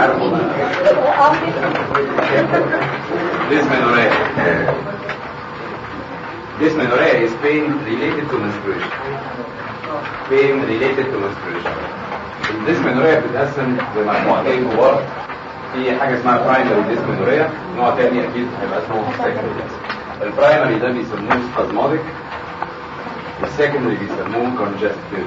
عارف والله dysmenorrhea dysmenorrhea is pain related to menstruation pain related to menstruation الديسمنوريا بتتقسم لمجموعتين كبار في حاجه اسمها برايمري ديسمنوريا نوع تاني اكيد هيبقى اسمه سكندري البرايمري ده بيسموه سبازماتيك السكندري بيسموه كونجستيف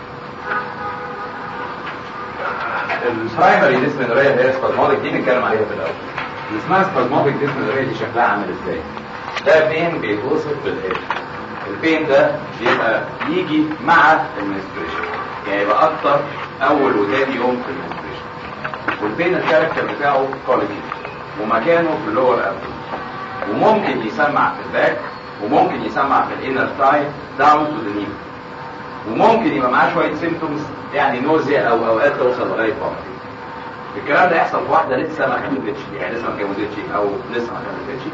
البرايمري ديسمنوريا اللي هي سبازماتيك دي بنتكلم عليها في الاول اللي اسمها سبازماتيك ديسمنوريا دي شكلها عامل ازاي ده بين بيتوصف بالهيد البين ده بيبقى يجي مع المنستريشن يعني يبقى اكتر اول وتاني يوم في المنستريشن والبين الكاركتر بتاعه كوليجي ومكانه في اللور ابدومن وممكن يسمع في الباك وممكن يسمع في الانر تاي داون تو ذا ني وممكن يبقى معاه شويه سيمتومز يعني نوزيا او اوقات توصل لغايه فومتنج الكلام ده يحصل في واحده لسه ما خلفتش يعني لسه ما اتجوزتش او لسه ما خلفتش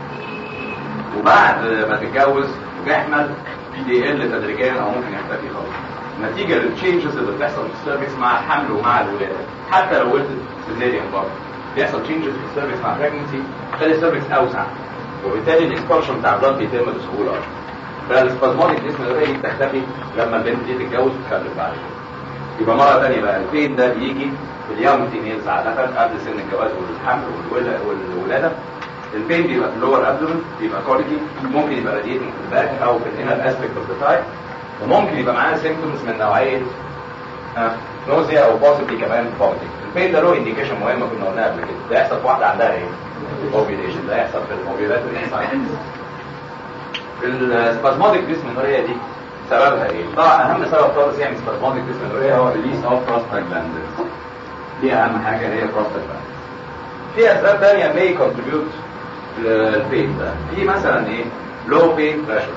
وبعد ما تتجوز وتحمل بيقل تدريجيا او ممكن يختفي خالص نتيجه للتشينجز اللي بتحصل في السيرفكس مع الحمل ومع الولاده حتى لو ولدت سيزيريان برضه بيحصل تشينجز في السيرفكس مع بريجنسي تخلي السيرفكس اوسع وبالتالي الاكسبرشن بتاع البلد بيتم بسهوله اكتر فالسبازماتيك ديسمنوريا دي بتختفي لما البنت دي تتجوز وتخلف بعد كده يبقى مره ثانيه بقى البين ده بيجي في اليوم فيميلز عاده قبل سن الجواز والحمل والولاده البين بيبقى في اللور ابدومن بيبقى كوليكي ممكن يبقى راديتنج في الباك او في الانر اسبكت اوف ذا تايب وممكن يبقى معاه سيمبتومز من نوعيه نوزيا او بوسيبلي كمان فوميتنج البين ده له انديكيشن مهمه كنا قلناها قبل كده ده يحصل في واحده عندها ايه؟ اوفيليشن ده يحصل في الاوفيلات والانساينز السبازماتيك ديسمنوريا دي سببها ايه؟ طبعا اهم سبب خالص يعني سبازماتيك ديسمنوريا هو ريليس اوف بروستاجلاندز دي اهم حاجه هي بروستاجلاندز في اسباب ثانيه may contribute للبين ده في مثلا ايه لو بين بريشر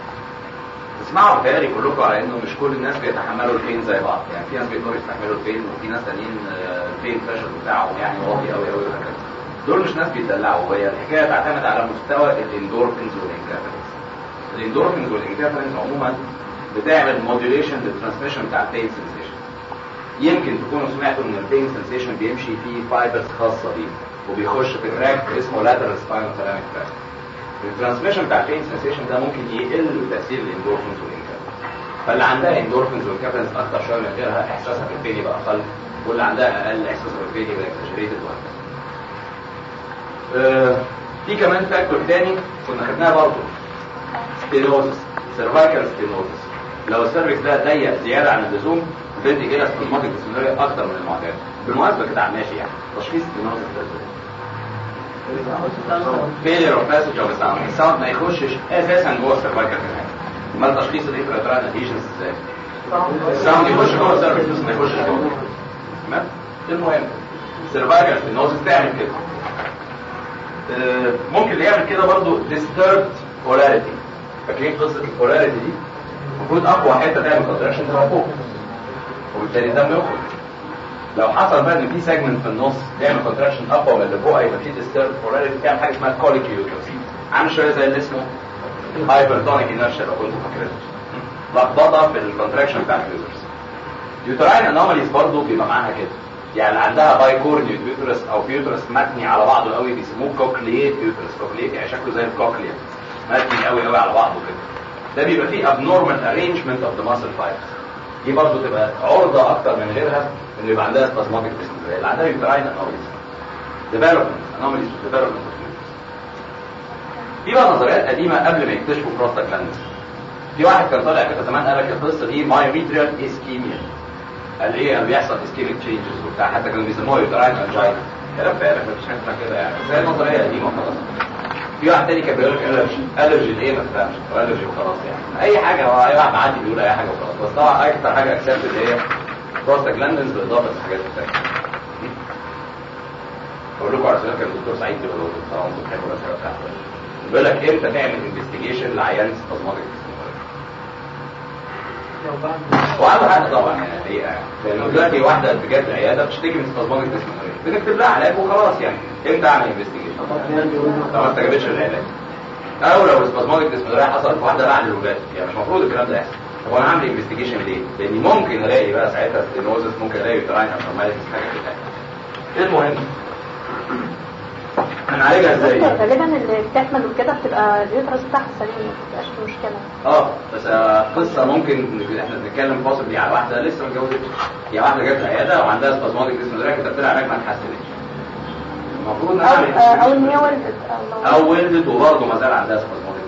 تسمعوا بتهيألي كلكم على انه مش كل الناس بيتحملوا البين زي بعض يعني في ناس بيقدروا يستحملوا البين وفي ناس تانيين البين بريشر بتاعهم يعني واطي قوي قوي وهكذا دول مش ناس بيتدلعوا هي الحكايه تعتمد على مستوى الاندورفينز والانكافينز الاندورفينز والانكافينز عموما بتعمل موديوليشن للترانسميشن بتاع البين سنسيشن يمكن تكونوا سمعتوا ان البين سنسيشن بيمشي فيه فايبرز خاصه بيه وبيخش في تراك اسمه lateral spinal thalamic tract الترانسميشن بتاع البين سنسيشن ده ممكن يقل بتاثير الاندورفينز والانكافينز فاللي عندها اندورفينز والانكافينز اكتر شويه من غيرها احساسها في البين يبقى اقل واللي عندها اقل احساسها في البين يبقى اكسجريتد وهكذا آه في كمان فاكتور تاني كنا خدناها برضه ستينوزس سيرفايكال ستينوزس لو السيرفكس ده ضيق زياده عن اللزوم البنت يجي لها سبازماتيك ديسمنوريا اكتر من المعتاد بالمناسبه كده على الماشي يعني تشخيص ستينوزس ده ازاي؟ فيلير اوف باسج اوف الساوند الساوند ما يخشش اساسا جوه السيرفايكال كمان امال تشخيص الانتراترال اديشنز ازاي؟ الساوند يخش جوه السيرفكس بس ما يخشش جوه تمام المهم سيرفايكال ستينوزس تعمل كده ممكن اللي يعمل كده برضه disturbed polarity فاكرين قصه البولاريتي دي المفروض اقوى حته تعمل كونتراكشن تبقى فوق وبالتالي الدم يخرج لو حصل بقى ان في سيجمنت في النص تعمل كونتراكشن اقوى من اللي فوق هيبقى في disturbed polarity تعمل حاجه اسمها colic uterus عامل شويه زي اللي اسمه hypertonic inertia لو كنتوا فاكرينه لخبطه في الكونتراكشن بتاع اليوترس يوتراين انوماليز برضه بيبقى معاها كده يعني اللي عندها باي كورنيوت يوترس او يوترس متني على بعضه قوي بيسموه كوكليت يوترس كوكليت يعني شكله زي الكوكليا متني قوي قوي على بعضه كده ده بيبقى فيه abnormal arrangement of the muscle fibers دي برضه تبقى عرضه اكتر من غيرها ان يبقى عندها spasmodic dystonia اللي عندها يوتراين انوماليز development anomalies development في بقى نظريات قديمه قبل ما يكتشفوا بروستاجلاندز في واحد كان طالع كده زمان قال لك القصه دي مايوميتريال اسكيميا قال ايه قال بيحصل اسكيميك تشينجز وبتاع حتى كانوا بيسموها يوتراين انجاينا كلام فارغ مفيش حاجه اسمها كده يعني زي نظريه قديمه وخلاص في واحد تاني كان بيقول لك الرجي الرجي لايه ما تفهمش الرجي وخلاص يعني اي حاجه هو اي واحد معدي بيقول اي حاجه وخلاص بس طبعا اكتر حاجه اكسبت اللي هي بروستاجلاندنز بالاضافه للحاجات الثانيه اقول لكم على سؤال كان الدكتور سعيد بيقول له طبعا انتوا بتحبوا الاسئله بتاعته بيقول لك امتى تعمل انفستيجيشن لعيان سبازماتيك وعنده حق طبعا يعني الحقيقه لانه دلوقتي واحده جت العياده بتشتكي من سبازماتيك ديسمنوريا بنكتب لها علاج وخلاص يعني امتى اعمل انفستيجيشن طبعا ما استجابتش العلاج او لو السبازماتيك ديسمنوريا حصلت في واحده بعد الولاده يعني مش المفروض الكلام ده يحصل طب انا هعمل انفستيجيشن ليه؟ لاني ممكن الاقي بقى ساعتها ستينوزس ممكن الاقي يوتراين ابنورماليتيز حاجه كده ايه المهم هنعالجها ازاي غالبا اللي بتحمل وكده بتبقى اليوترس بتاعها سليم ما بتبقاش في مشكله اه بس آه، قصه ممكن احنا بنتكلم فاصل دي على واحده لسه متجوزه هي واحده جت العياده وعندها سبازماتيك ديسك مدرك كتبت لها علاج ما اتحسنتش المفروض او نعمل او ان هي ولدت او لو او ولدت وبرضه ما زال عندها سبازماتيك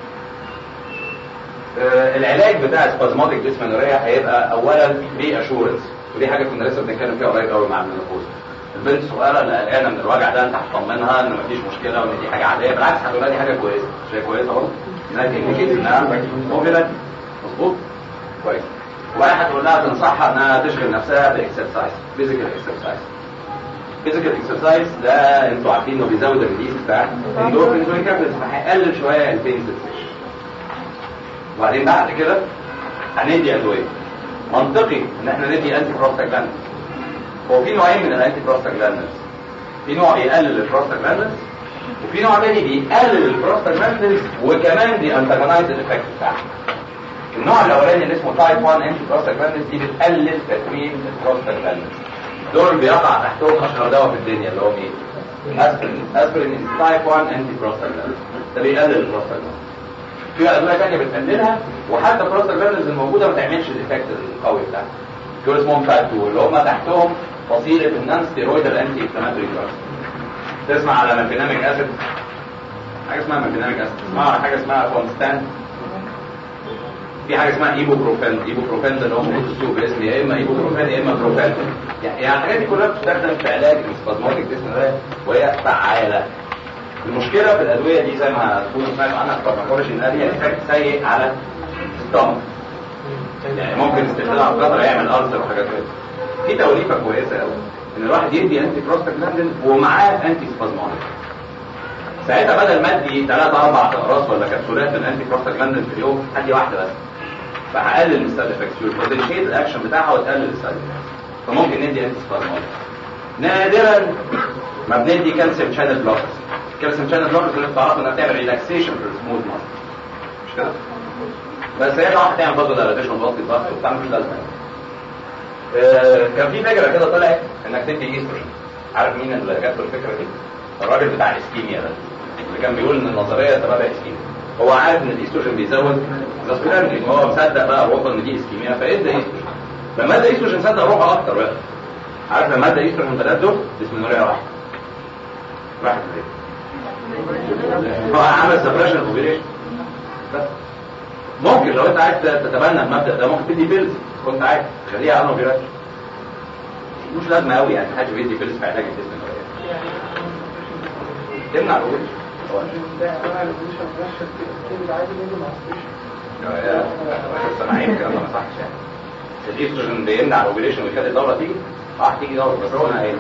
آه، العلاج بتاع سبازماتيك ديسمنوريا هيبقى اولا ري اشورنس ودي حاجه كنا لسه بنتكلم فيها قريب قوي مع المينوبوز البنت الصغيره اللي قلقانه من الوجع ده انت هتطمنها ان مفيش مشكله وان دي حاجه عاديه بالعكس هتقول لها دي حاجه كويسه مش هي كويسه برضه انها تنديكيت انها موبيلات مظبوط كويس وبعدين هتقول لها تنصحها انها تشغل نفسها باكسرسايز فيزيكال اكسرسايز فيزيكال اكسرسايز ده انتوا عارفين انه بيزود الريليز بتاع الاندورفينز والكابلز فهيقلل شويه البين سنسيشن وبعدين بعد كده هندي ادويه منطقي ان احنا ندي انتي بروستاجلاندز هو في نوعين من الانتي بروستاجلاندز في نوع يقلل البروستاجلاندز وفي نوع تاني بيقلل البروستاجلاندز وكمان بيانتاجونايز الايفكت بتاعها النوع الاولاني اللي اسمه تايب 1 انتي بروستاجلاندز دي بتقلل تكوين البروستاجلاندز دول بيقع تحتهم اشهر دواء في الدنيا اللي هو مين؟ اسبرين اسبرين تايب 1 انتي بروستاجلاندز ده بيقلل البروستاجلاندز في ادويه ثانيه بتقللها وحتى البروستاجلاندز الموجوده ما تعملش الايفكت القوي بتاعها دول اسمهم تايب 2 اللي هم تحتهم فصيله النان ستيرويدال انتي انفلاماتوري دراجز تسمع على مانفيناميك اسيد حاجه اسمها مانفيناميك اسيد تسمع على حاجه اسمها كونستان في حاجه اسمها ايبوبروفين ايبوبروفين ده اللي هو موجود في السوق باسم يا اما ايبوبروفين يا اما بروفين يعني يعني الحاجات دي كلها بتستخدم في علاج السبازماتيك ديسنوريا وهي فعاله المشكله في الادويه دي زي ما تكونوا سمعتوا عنها في الفارماكولوجي ان ليها افكت سيء على الستومك يعني ممكن استخدامها على القدر يعمل ألسر وحاجات كده في توليفه كويسه قوي ان الواحد يدي انتي بروستاجلاندين ومعاه انتي سبازماتيك ساعتها بدل ما ادي ثلاث اربع اقراص ولا كبسولات من انتي بروستاجلاندين في اليوم ادي واحده بس فهقلل السايد افكتس والبوتنشيت الاكشن بتاعها وتقلل السايد افكتس فممكن ندي انتي سبازماتيك نادرا ما بندي كالسيوم شانل بلوكرز الكالسيوم شانل بلوكرز اللي بتعرفوا انها بتعمل ريلاكسيشن في السموث ماسل مش كده بس هي طبعا هتعمل برضه دايلاتيشن وضغط الضغط وبتاع مش لازمه آه، كان في فكره كده طلعت انك تدي ايستروجين عارف مين اللي جات له الفكره دي؟ الراجل بتاع الاسكيميا ده اللي كان بيقول ان النظريه تبع اسكيميا هو عارف ان الايستروجين بيزود الاسبرين هو مصدق بقى روحه ان دي اسكيميا فادى ايستروجين لما ادى ايستروجين صدق روحه اكتر بقى عارف لما ادى ايستروجين ثلاث دول ديسمنوريا واحده راحت فين؟ هو عمل سبريشن اوبريشن بس ممكن لو انت عايز تتبنى المبدا ده ممكن تدي بيلز كنت عايز خليها عنه بيرات مش لازمه قوي يعني محدش بيدي بيلز في علاج الجسم تمنع الوجه سامعين الكلام ده ما صحش يعني الايستروجين بيمنع الاوبريشن ويخلي الدوره تيجي اه تيجي دوره بس هو انا قايل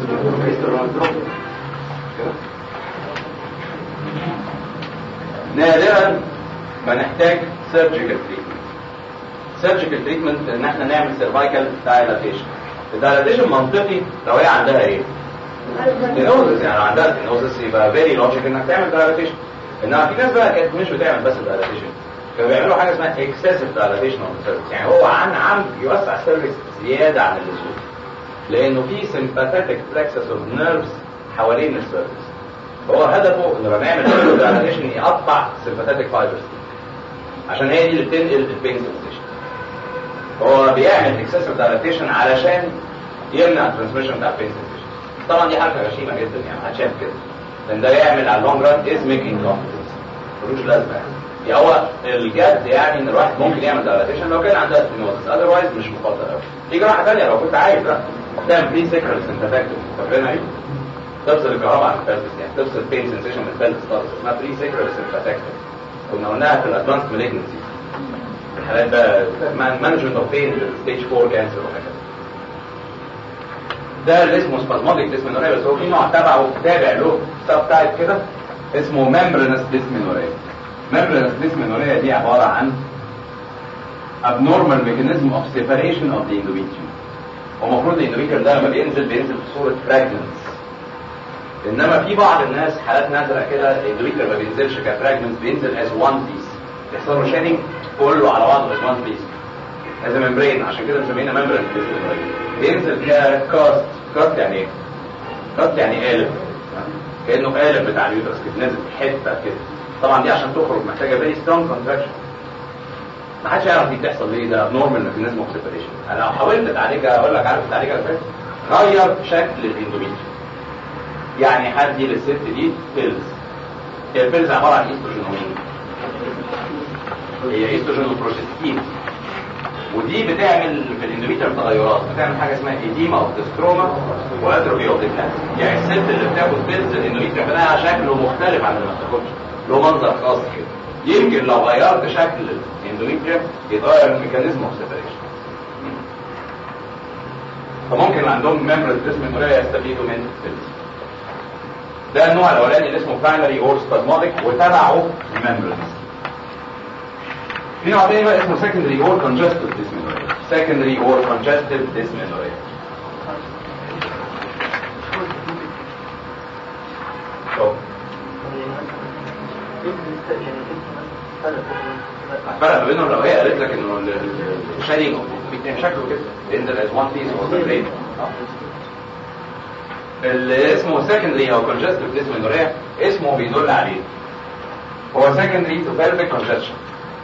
نادرا ما نحتاج سيرجيكال تريتمنت سيرجيكال تريتمنت ان احنا نعمل سيرفايكال دايلاتيشن الدايلاتيشن منطقي لو هي عندها ايه ستينوزس يعني لو عندها ستينوزس يبقى فيري لوجيك انك تعمل دايلاتيشن انما في ناس بقى كانت مش بتعمل بس دايلاتيشن كانوا بيعملوا حاجه اسمها اكسسيف دايلاتيشن اوف السيرفكس يعني هو عن عمد يوسع السيرفكس زياده عن اللزوم لانه في سمباثيك plexus اوف نيرفز حوالين السيرفكس هو هدفه انه لما يعمل دايلاتيشن يقطع سمباثيك فايبرز عشان هي دي اللي بتنقل البين سنسيشن هو بيعمل اكسسيف دايلاتيشن علشان يمنع الترانسميشن بتاع البين سنسيشن طبعا دي حركه غشيمه جدا يعني محدش يعمل كده لان ده يعمل على اللونج ران ازمك انكومبتنس ملوش لازمه يعني يعني هو الجد يعني ان الواحد ممكن يعمل دايلاتيشن لو كان عنده ستينوزس اذروايز مش مفضل قوي في جراحه ثانيه لو كنت عايز بقى تعمل بري سيكرال سنتافاكتوم فاكرينها ايه؟ تفصل الكهرباء عن البلس يعني تفصل البين سنسيشن من البلس خالص اسمها بري سيكرال سنتافاكتوم كنا قلناها في الادفانس مالجنسي الحالات بقى مانجمنت اوف بين ستيج 4 كانسر وهكذا ده اللي اسمه سبازموديك ديسمنوريا بس هو في نوع تبعه تابع له سب تايب كده اسمه ممبرنس ديسمنوريا ممبرنس ديسمنوريا دي عباره عن abnormal mechanism of separation of the endometrium ومفروض الاندوميتريوم ده لما بينزل بينزل في صوره فراجمنتس انما في بعض الناس حالات نادره كده الاندوميتريوم ما بينزلش كفراجمنتس بينزل از وان بيس يحصل له شيننج كله على بعضه از وان بيس از ممبرين عشان كده مسمينها ممبرين بينزل ككاست كاست يعني ايه؟ كات يعني قالب كانه قالب بتاع اليوترس كده نازل حته كده طبعا دي عشان تخرج محتاجه فيري سترونج كونتراكشن ما حدش يعرف دي بتحصل ليه ده نورمال ميكانيزم اوف سيبريشن انا لو حاولت تعالجها اقول لك عارف تعالجها ازاي غير شكل الاندوميتريوم يعني هدي للست دي بيلز هي البيلز عباره عن ايستروجين هي ايستروجين وبروجستين ودي بتعمل في الاندوميتريوم تغيرات بتعمل حاجه اسمها ايديما اوف ستروما واتروفي اوف يعني الست اللي بتاخد بيلز الاندوميتريوم بتاعها شكله مختلف عن اللي ما بتاخدش له منظر خاص كده يمكن لو غيرت شكل الاندوميتريوم يتغير الميكانيزم اوف سيبريشن فممكن اللي عندهم ميمبرز ديسمنوريا يستفيدوا من البيلز ده النوع الاولاني اللي اسمه برايمري اور سبازماتيك وتبعه ميمبرز في نوع تاني بقى اسمه secondary or congestive dysmenorrhea secondary or congestive dysmenorrhea شوف الفرق ما بينهم لو هي قالت لك انه الشادنج شكله كده ينزل as one piece or separate اللي اسمه secondary او congestive dysmenorrhea اسمه بيدل عليه هو secondary to pelvic congestion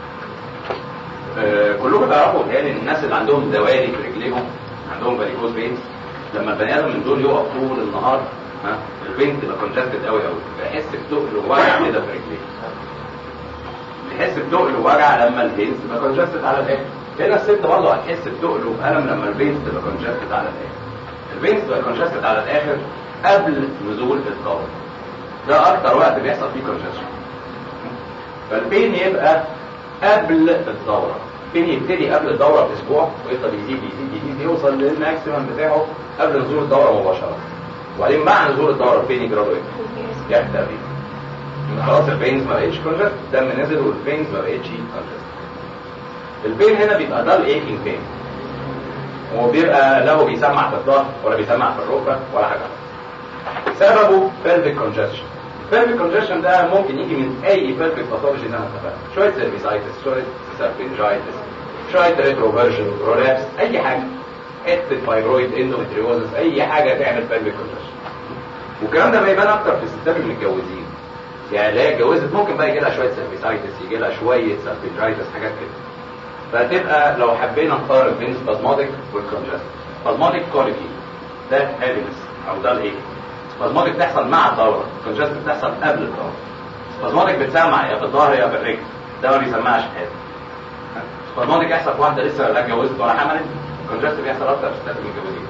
آه كلكم تعرفوا يعني الناس اللي عندهم دوالي في رجليهم عندهم فاريكوز فينز لما البني ادم من دول يقف طول النهار ها الفين تبقى كونجستد قوي قوي بيحس بتقل ووجع كده في رجليه بيحس بتقل ووجع لما الفينز تبقى كونجستد على الاخر هنا الست برضه هتحس بتقل وبألم لما الفينز تبقى كونجستد على الاخر الفينز تبقى كونجستد على الاخر قبل نزول الدورة ده اكتر وقت بيحصل فيه كونجستشن فالبين يبقى قبل الدورة فين يبتدي قبل الدورة بأسبوع ويفضل يزيد يزيد يزيد يوصل للماكسيمم بتاعه قبل نزول الدورة مباشرة وبعدين مع نزول الدورة البين يجرى له ايه؟ يبدأ بيه خلاص البينز ما بقتش كونجست الدم نزل والبينز ما بقتش كونجست البين هنا بيبقى ده الايكينج بين وبيبقى لا بيسمع في الظهر ولا بيسمع في الركبة ولا حاجة سببه pelvic congestion pelvic congestion ده ممكن يجي من اي pelvic pathology زي ما اتفقنا شويه cervicitis شويه sarcophagitis شويه retroversion prolapse اي حاجه حته فايبرويد اندومتريوزس اي حاجه تعمل pelvic congestion والكلام ده بيبان اكتر في الستات المتجوزين يعني اللي هي اتجوزت ممكن بقى يجي لها شويه cervicitis يجي لها شويه sarcophagitis حاجات كده فتبقى لو حبينا نقارن بين سبازماتيك والكونجست سبازماتيك كوليكي ده هابينس او ده الايه سبازماتيك بتحصل مع الدوره كونجست بتحصل قبل الدوره سبازماتيك بتسمع يا في الظهر يا في الرجل ده ما بيسمعش حاجه سبازماتيك يحصل في واحده لسه لا اتجوزت ولا حملت كونجست بيحصل اكتر في الستات المتجوزين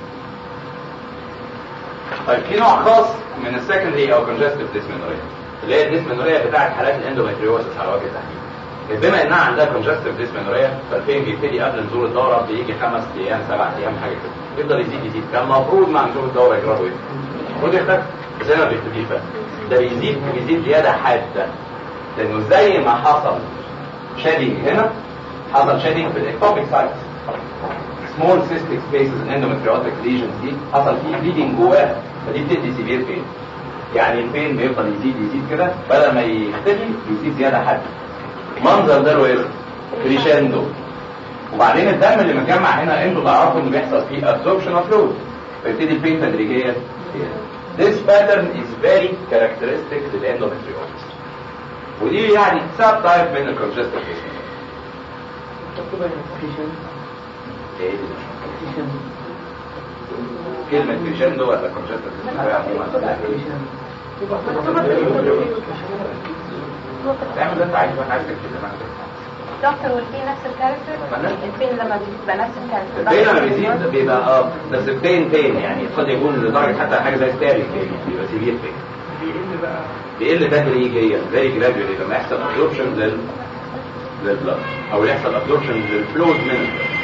طيب في نوع خاص من السكندري او كونجستيف ديسمنوريا اللي هي الديسمنوريا بتاعت حالات الاندومتريوسس على وجه التحديد بما انها عندها كونجستيف ديسمنوريا فالفين بيبتدي قبل نزول الدوره بيجي خمس ايام سبع ايام حاجه كده يفضل يزيد يزيد كان المفروض مع نزول الدوره يجرى له ايه؟ المفروض يختفي بس هنا بيبتدي يفهم ده بيزيد بيزيد زياده حاده لانه زي ما حصل شادنج هنا حصل شادنج في الاكتوبيك سايتس سمول سيستيك سبيسز اندومتريوتيك ليجنز دي حصل فيه بليدنج جواها فدي بتدي سيفير بين يعني البين بيفضل يزيد يزيد كده بدل ما يختفي بيزيد زياده حاده منظر ده له ايه؟ كريشندو وبعدين الدم اللي متجمع هنا انتوا تعرفوا ان بيحصل فيه absorption of fluid فيبتدي البين تدريجيا This pattern is very characteristic للendometriosis ودي يعني سب تايب من الكونجستيف ايه دي؟ كلمة كريشندو ولا كونجستيف تعمل ده انت عايز انا عايزك كده دكتور والبين نفس الكاركتر البين لما بيبقى نفس الكاركتر البين لما بيزيد بيبقى اه بس البين بين يعني قد يكون لدرجه حتى حاجه زي ستاريك بين بيبقى سيفير بين بيقل بقى بيقل تدريجيا زي جراديولي لما يحصل ابزوربشن لل للبلد او يحصل ابزوربشن للفلويد من البلد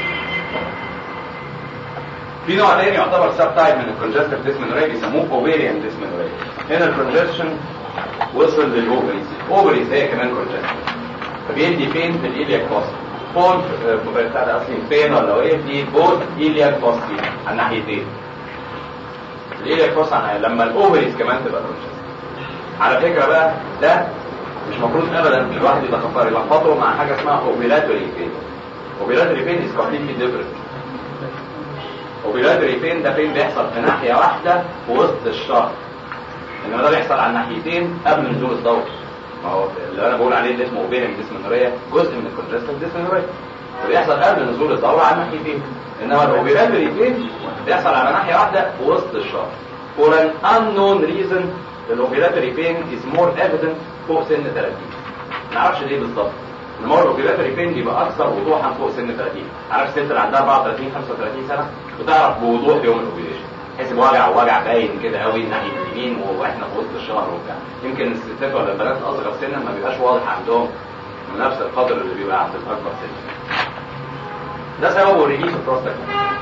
في نوع تاني يعتبر سب تايب من الكونجستيف ديسمنوريا بيسموه اوفيريان ديسمنوريا هنا الكونجستشن وصل للاوفريز الاوفريز هي كمان كونجستيف فبيدي فين في الإيلياك فاستي فون بتاع ده اصلي فين ولا ايه دي بوث إيلياك فاستي على الناحيتين الإيلياك فاستي لما الاوفريز كمان تبقى كونجستيف على فكره بقى ده مش المفروض ابدا الواحد يتخفر يلخبطه مع حاجه اسمها اوفيلاتوري فين اوفيلاتوري فين از كومبليتلي ديفرنت اوبيلاتري بين ده بين بيحصل في ناحيه واحده في وسط الشهر انما ده بيحصل على الناحيتين قبل نزول الدوره ما هو اللي انا بقول عليه اللي اسمه اوبيرنج ديسمنوريا جزء من الكونجستيف ديسمنوريا فبيحصل قبل نزول الدوره على الناحيتين انما الاوبيلاتري بين بيحصل على ناحيه واحده في وسط الشهر for an unknown reason الاوبيلاتري بين is more evident فوق سن 30 ما اعرفش ليه بالظبط انما هو الاوبيلاتري بين بيبقى اكثر وضوحا فوق سن 30 عارف الست اللي عندها 34 35 سنه بتعرف بوضوح يوم الاوبيليشن تحس بوجع وجع باين كده قوي ناحيه اليمين واحنا في وسط الشهر وبتاع يمكن الستات ولا البنات الاصغر سنا ما بيبقاش واضح عندهم من نفس القدر اللي بيبقى عند الاكبر سن ده سببه ريليس البروستات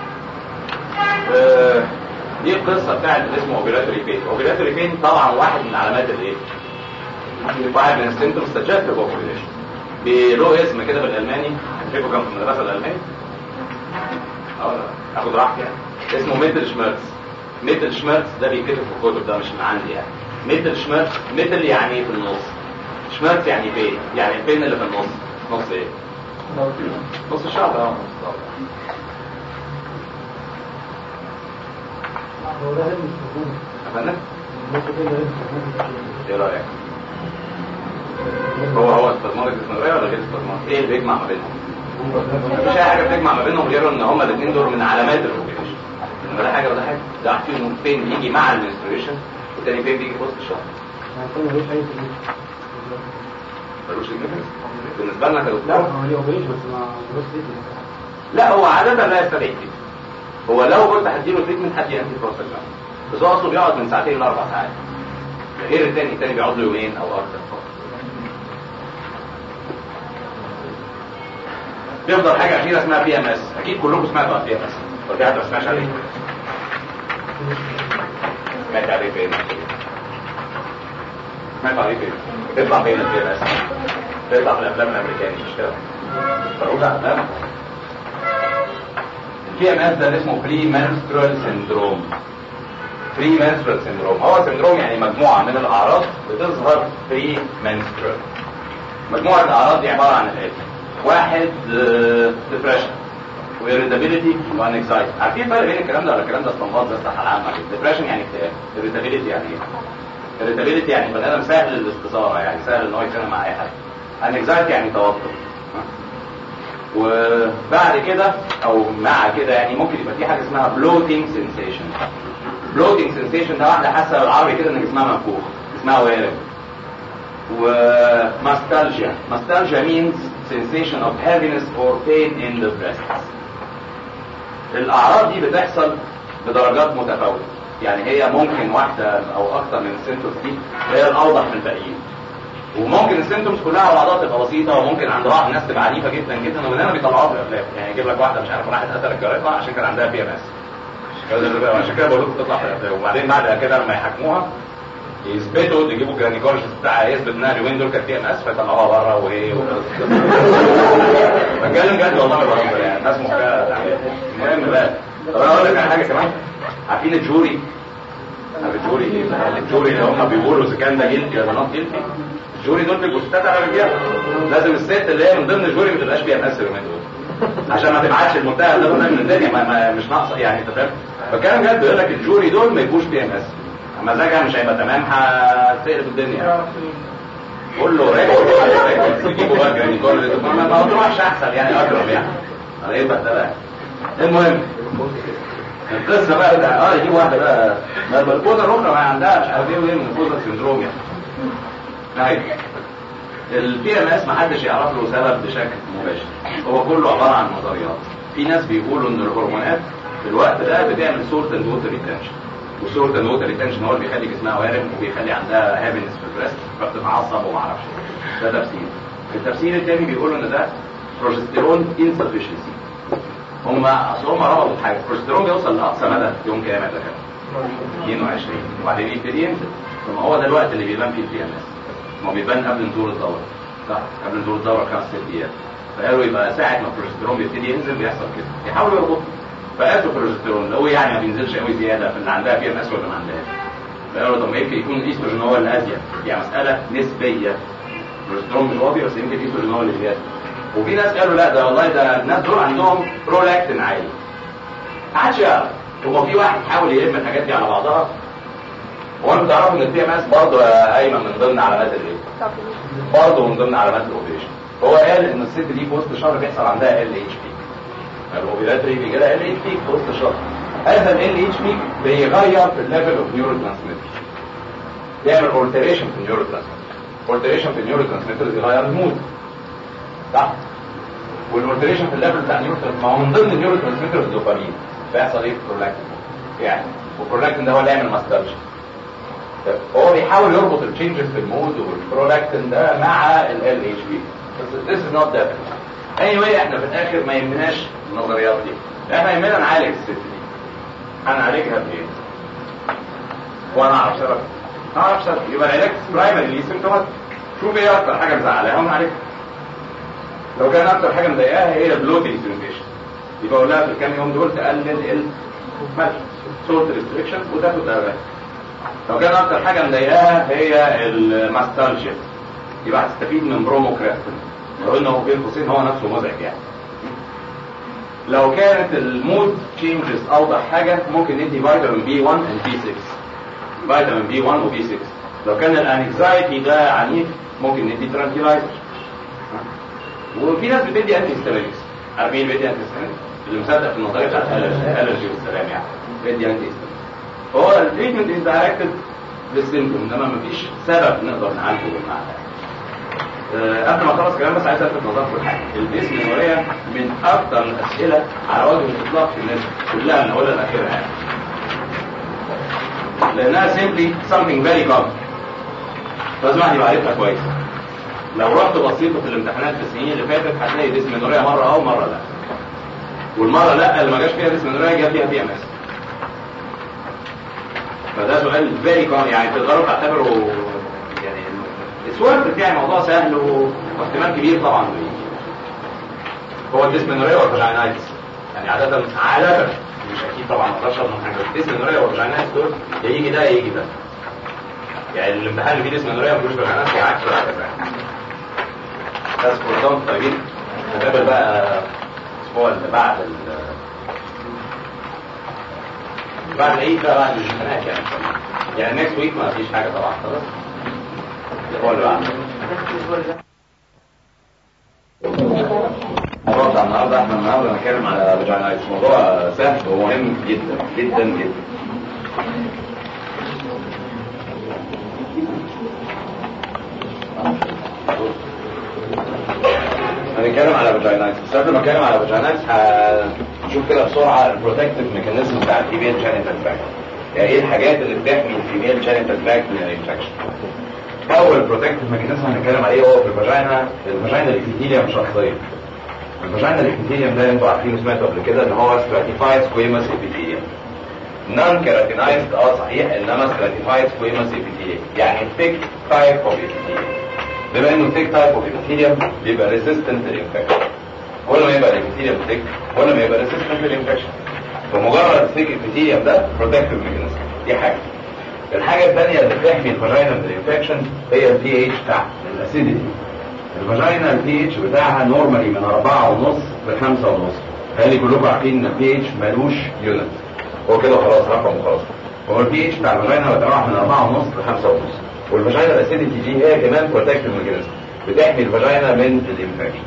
آه دي القصه بتاعت اللي اسمه اوبيلاتوري بين اوبيلاتوري بين طبعا واحد من علامات الايه واحد من السيمتومز سجستيف اوبيليشن له اسم كده بالالماني هتشوفه كان في المدرسه الالماني اه لا اخد راحتي يعني اسمه ميتل شميرتس ميتل شميرتس ده بيتكتب في الكتب ده مش من عندي يعني ميتل شميرتس ميتل يعني ايه في النص شميرتس يعني فين يعني الفين اللي في النص نص ايه نص الشعب اه نص هو ده علم السكون أفندم؟ ممكن كده علم السكون ايه رايك هو هو استثمار الاستثماريه ولا غير استثمار ايه اللي بيجمع ما بينهم مفيش اي حاجه بتجمع ما بينهم غير ان هما الاثنين دول من علامات الاوبريشن انما ده حاجه وده حاجه ده واحد فيهم فين بيجي مع المنستريشن والتاني فين بيجي في وسط الشهر يعني ملوش اي سكون ملوش significance. بالنسبه لنا لا كدكتور هو ليه اوبريشن بس ما ملوش سكون لا هو عاده لا يستدعي كده هو لو قلت هديله تريتمنت هدي انتي بروستات بس هو اصله بيقعد من ساعتين لاربع ساعات غير التاني التاني بيقعد له يومين او اكتر تفضل حاجه اخيره اسمها بي ام اس اكيد كلكم سمعتوا عن بي ام اس ولا في حد ما سمعش عليه سمعت عليه فين سمعت عليه فين تطلع فين البي ام اس تطلع في الافلام الامريكاني مش كده اتفرجوا على افلام البي ام اس ده اللي اسمه بري منسترال سيندروم بري منسترال سيندروم هو سيندروم يعني مجموعه من الاعراض بتظهر بري منسترال مجموعه الاعراض دي عباره عن الاتي واحد ديبريشن وإيريتابيليتي وانكزايتي عارفين الفرق بين الكلام ده ولا الكلام ده استنباط بس الصحه العامه ديبريشن يعني اكتئاب إيريتابيليتي يعني ايه إيريتابيليتي يعني بني ادم سهل الاستثاره يعني سهل ان هو يتكلم مع اي حد انكزايتي يعني توتر وبعد كده او مع كده يعني ممكن يبقى في حاجه اسمها بلوتينج سensation بلوتينج سensation ده واحده حاسه بالعربي كده ان جسمها منفوخ اسمها وارم وماستالجيا ماستالجيا means sensation of heaviness or pain in the breast الاعراض دي بتحصل بدرجات متفاوته يعني هي ممكن واحده او اكتر من السيمتومز دي هي الاوضح من الباقيين وممكن السيمتومز كلها على بعضها تبقى بسيطه وممكن عند بعض الناس تبقى عنيفه جدا جدا ومن هنا بيطلعوها في الافلام يعني يجيب لك واحده مش عارف راحت قتلت جارتها عشان كان عندها بي ام اس عشان كده بقول لكم تطلع في الافلام وبعدين بعد كده لما يحاكموها يثبتوا يجيبوا الجرانيكولوجيست بتاعها يثبت انها اليومين دول كانت بي ام اس فيطلعوها بره وايه بتكلم جد والله ما بهزر يعني الناس مخها تعمل المهم بقى طب انا اقول لك على حاجه كمان عارفين الجوري عارف الجوري الجوري اللي هم بيقولوا اذا كان ده جلدي ولا نوت جلدي الجوري دول بيبقوا ستات على الرجاله لازم الست اللي هي من ضمن الجوري ما تبقاش بي ام اس اليومين دول عشان ما تبعتش المنتهى ده من الدنيا ما ما مش ناقصه يعني انت فاهم فالكلام جد بيقول لك الجوري دول ما يبقوش بي ام اس مزاجها مش هيبقى تمام هتقلب الدنيا قول له راجع تجيبه بقى جرانيكولوجيست ما ما تروحش احسن يعني اقرب يعني على ايه بقى ده المهم القصه بقى ده اه يجيب واحده بقى ما البلكونه الاخرى ما عندها مش عارف ايه وايه من البوزا سندروم يعني طيب البي ام اس ما حدش يعرف له سبب بشكل مباشر هو كله عباره عن نظريات في ناس بيقولوا ان الهرمونات في الوقت ده بتعمل سورت اند ووتر ريتنشن وسورت اند ووتر ريتنشن هو اللي بيخلي جسمها وارم وبيخلي عندها هابينس في البريست فبتتعصب وما اعرفش ده تفسير التفسير الثاني بيقولوا ان ده بروجستيرون انسفشنسي هم اصل هم ربطوا في حاجه البروجستيرون بيوصل لاقصى مدى يوم كام يا دكاتره 22 وبعدين يبتدي ينزل ثم هو ده الوقت اللي بيبان فيه البي ام اس ما هو بيبان قبل نزول الدوره صح قبل نزول الدوره خمس ست ايام فقالوا يبقى ساعه ما البروجستيرون بيبتدي ينزل بيحصل كده يحاولوا يربطوا فقالوا البروجستيرون اللي هو يعني ما بينزلش قوي زياده في اللي عندها بي ام اس ولا ما عندهاش فقالوا طب ما يمكن يكون الايستروجين هو اللي ازيد يعني مساله نسبيه البروجستيرون مش واطي بس يمكن الايستروجين هو اللي زياده وفي ناس قالوا لا ده والله ده الناس دول عندهم برولاكتين عالي ما حدش يعرف ثم في واحد حاول يلم الحاجات دي على بعضها هو انتوا تعرفوا ان البي ام اس برضه قايمه من ضمن علامات الايه؟ طب برضه من ضمن علامات الاوبريشن هو قال ان الست دي في وسط الشهر بيحصل عندها ال اتش بي الاوبيلاتري بيجي لها ال اتش بي في وسط الشهر هذا ال اتش بي بيغير في الليفل اوف نيورو ترانسميتر يعمل اولتريشن في النيورو ترانسميتر اولتريشن في النيورو ترانسميتر يغير المود صح والاولتريشن في الليفل بتاع النيورو ما هو من ضمن النيورو ترانسميتر الدوبامين فيحصل ايه في البرولاكتين يعني والبرولاكتين ده هو اللي يعمل ماسترشن هو بيحاول يربط التشينجز في المود والبرولاكتين ده مع ال اتش بي بس this is not definite anyway احنا في الاخر ما يهمناش النظريات دي احنا يهمنا نعالج الست دي هنعالجها بايه؟ وانا اعرف سبب اعرف سبب يبقى العلاج برايمري سيمتومات شوف ايه اكتر حاجه مزعلاها ونعالجها لو كان اكتر حاجه مضايقاها هي البلوتنج سنسيشن يبقى اقول لها في الكام يوم دول تقلل الملح سولت ريستريكشن وتاخد دواء لو كان اكتر حاجه مضايقاها هي الماستالجيا يبقى هتستفيد من بروموكرافتين لو انه بين قوسين هو نفسه مزعج يعني لو كانت المود تشينجز اوضح حاجه ممكن ندي فيتامين بي 1 and بي 6 فيتامين بي 1 وبي 6 لو كان الانكزايتي ده عنيف ممكن ندي ترانكيلايزر وفي ناس بتدي انتي هيستامينكس عارفين بيدي انتي هيستامينكس اللي مصدق في النظريه بتاعت الالرجي والسلام يعني بيدي انتي هيستامينكس هو التريتمنت از دايركتد للسيمتوم انما مفيش سبب نقدر نعالجه بالمعنى أه قبل ما اخلص كلام بس عايز الفت نظركم لحاجه البيس المنوريه من اكثر الاسئله على وجه الاطلاق في الناس كلها من اولها لاخرها يعني لانها simply something very common لازم واحد يبقى عارفها كويس لو رحت بسيطه في الامتحانات في السنين اللي فاتت هتلاقي ديسمنوريا مره اه ومره لا والمره لا اللي ما جاش فيها ديسمنوريا جاب فيها بي ام اس فده سؤال فيري كون يعني تقدروا تعتبروا يعني السؤال بتاعي موضوع سهل و- واحتمال كبير طبعا بيه. هو الديسمنوريا والفاجينايتس يعني عادة عادة مش اكيد طبعا ما اقدرش اضمن حاجه الديسمنوريا والفاجينايتس دول يا يجي ده يا يجي ده يعني الامتحان اللي فيه ديسمنوريا ما فيهوش فاجينايتس وعكس وهكذا يعني بس كل سنه وانتم طيبين نتقابل بقى الاسبوع اللي بعد ال بعد العيد بقى بعد الامتحانات يعني يعني نكست ويك ما فيش حاجه طبعا خلاص الاسبوع اللي بعده الموضوع بتاع النهارده احنا النهارده هنتكلم على فاجينايتس موضوع سهل ومهم جدا جدا جدا هنتكلم على فاجينايتس بس قبل ما اتكلم على فاجينايتس هنشوف كده بسرعه البروتكتيف ميكانيزم بتاع الفيميل جينيتال تراكت يعني ايه الحاجات اللي بتحمي الفيميل جينيتال تراكت من الانفكشن اول بروتكتيف ميكانيزم هنتكلم عليه هو في الفاجينا الفاجينا الابيثيليوم شخصيا الفاجينا الابيثيليوم ده انتوا عارفين سمعتوا قبل كده ان هو stratified squamous epithelium non keratinized اه صحيح انما stratified squamous epithelium يعني thick type of epithelium بما انه thick type of epithelium بيبقى resistant للانفكشن كل ما يبقى الابيثيليوم thick كل ما يبقى resistant للانفكشن فمجرد thick epithelium ده protective mechanism دي حاجه الحاجة الثانية اللي بتحمي الفاجينا من الانفكشن هي البي اتش بتاعها الاسيديتي الفاجينا البي اتش بتاعها نورمالي من أربعة ونص لخمسة ونص خلي كلكم عارفين ان البي اتش ملوش يونت هو كده خلاص رقم وخلاص هو البي اتش بتاع الفاجينا بيتراوح من أربعة ونص لخمسة ونص والفاجينا الاسيديتي دي هي كمان بروتكتيف ميكانيزم بتحمي الفاجينا من الانفكشن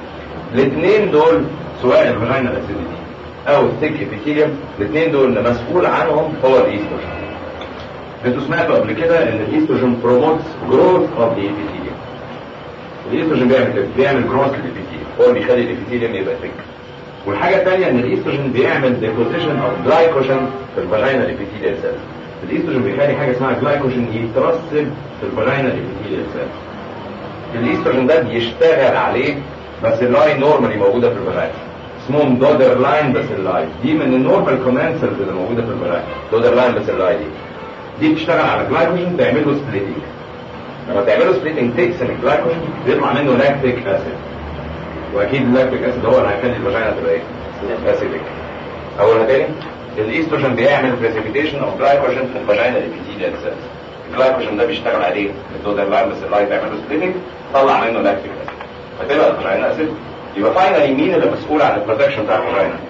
الاثنين دول سواء الفاجينا الاسيديتي او الثيك ابيثيليوم الاثنين دول اللي مسؤول عنهم هو الايستروجين انتوا سمعتوا قبل كده ان الايستروجين بروموتس جروث اوف ذا ابيثيليوم الايستروجين بيعمل كده بيعمل جروث للابيثيليوم هو اللي بيخلي الابيثيليوم يبقى ثيك والحاجه الثانيه ان الايستروجين بيعمل ديبوزيشن اوف جلايكوجين في الفاجينا الابيثيليال سيل الايستروجين بيخلي حاجه اسمها جلايكوجين يترسب في الفاجينا الابيثيليال سيل الايستروجين ده بيشتغل عليه بس اللاين نورمالي موجوده في الفاجينا اسمهم دودر لاين بس اللاين دي من النورمال كومانسلز اللي موجوده في الفاجينا دودر لاين بس اللاين دي دي بتشتغل على الجلايكوجين تعمل له سبليتنج لما تعمله سبليتنج تكسر الجلايكوجين بيطلع منه لاكتيك اسيد واكيد اللاكتيك اسيد هو اللي هيخلي الفاجينا تبقى ايه؟ اسيدك اولها تاني الايستروجين بيعمل بريسيبيتيشن اوف جلايكوجين في الفاجينا الابيثيليال سيلز الجلايكوجين ده بيشتغل عليه الدودر لاين بس اللاين بيعمل له سبليتنج طلع منه لاكتيك اسيد فتبقى الفاجينا اسيد يبقى فاينلي مين اللي مسؤول عن البروتكشن بتاع الفاجينا؟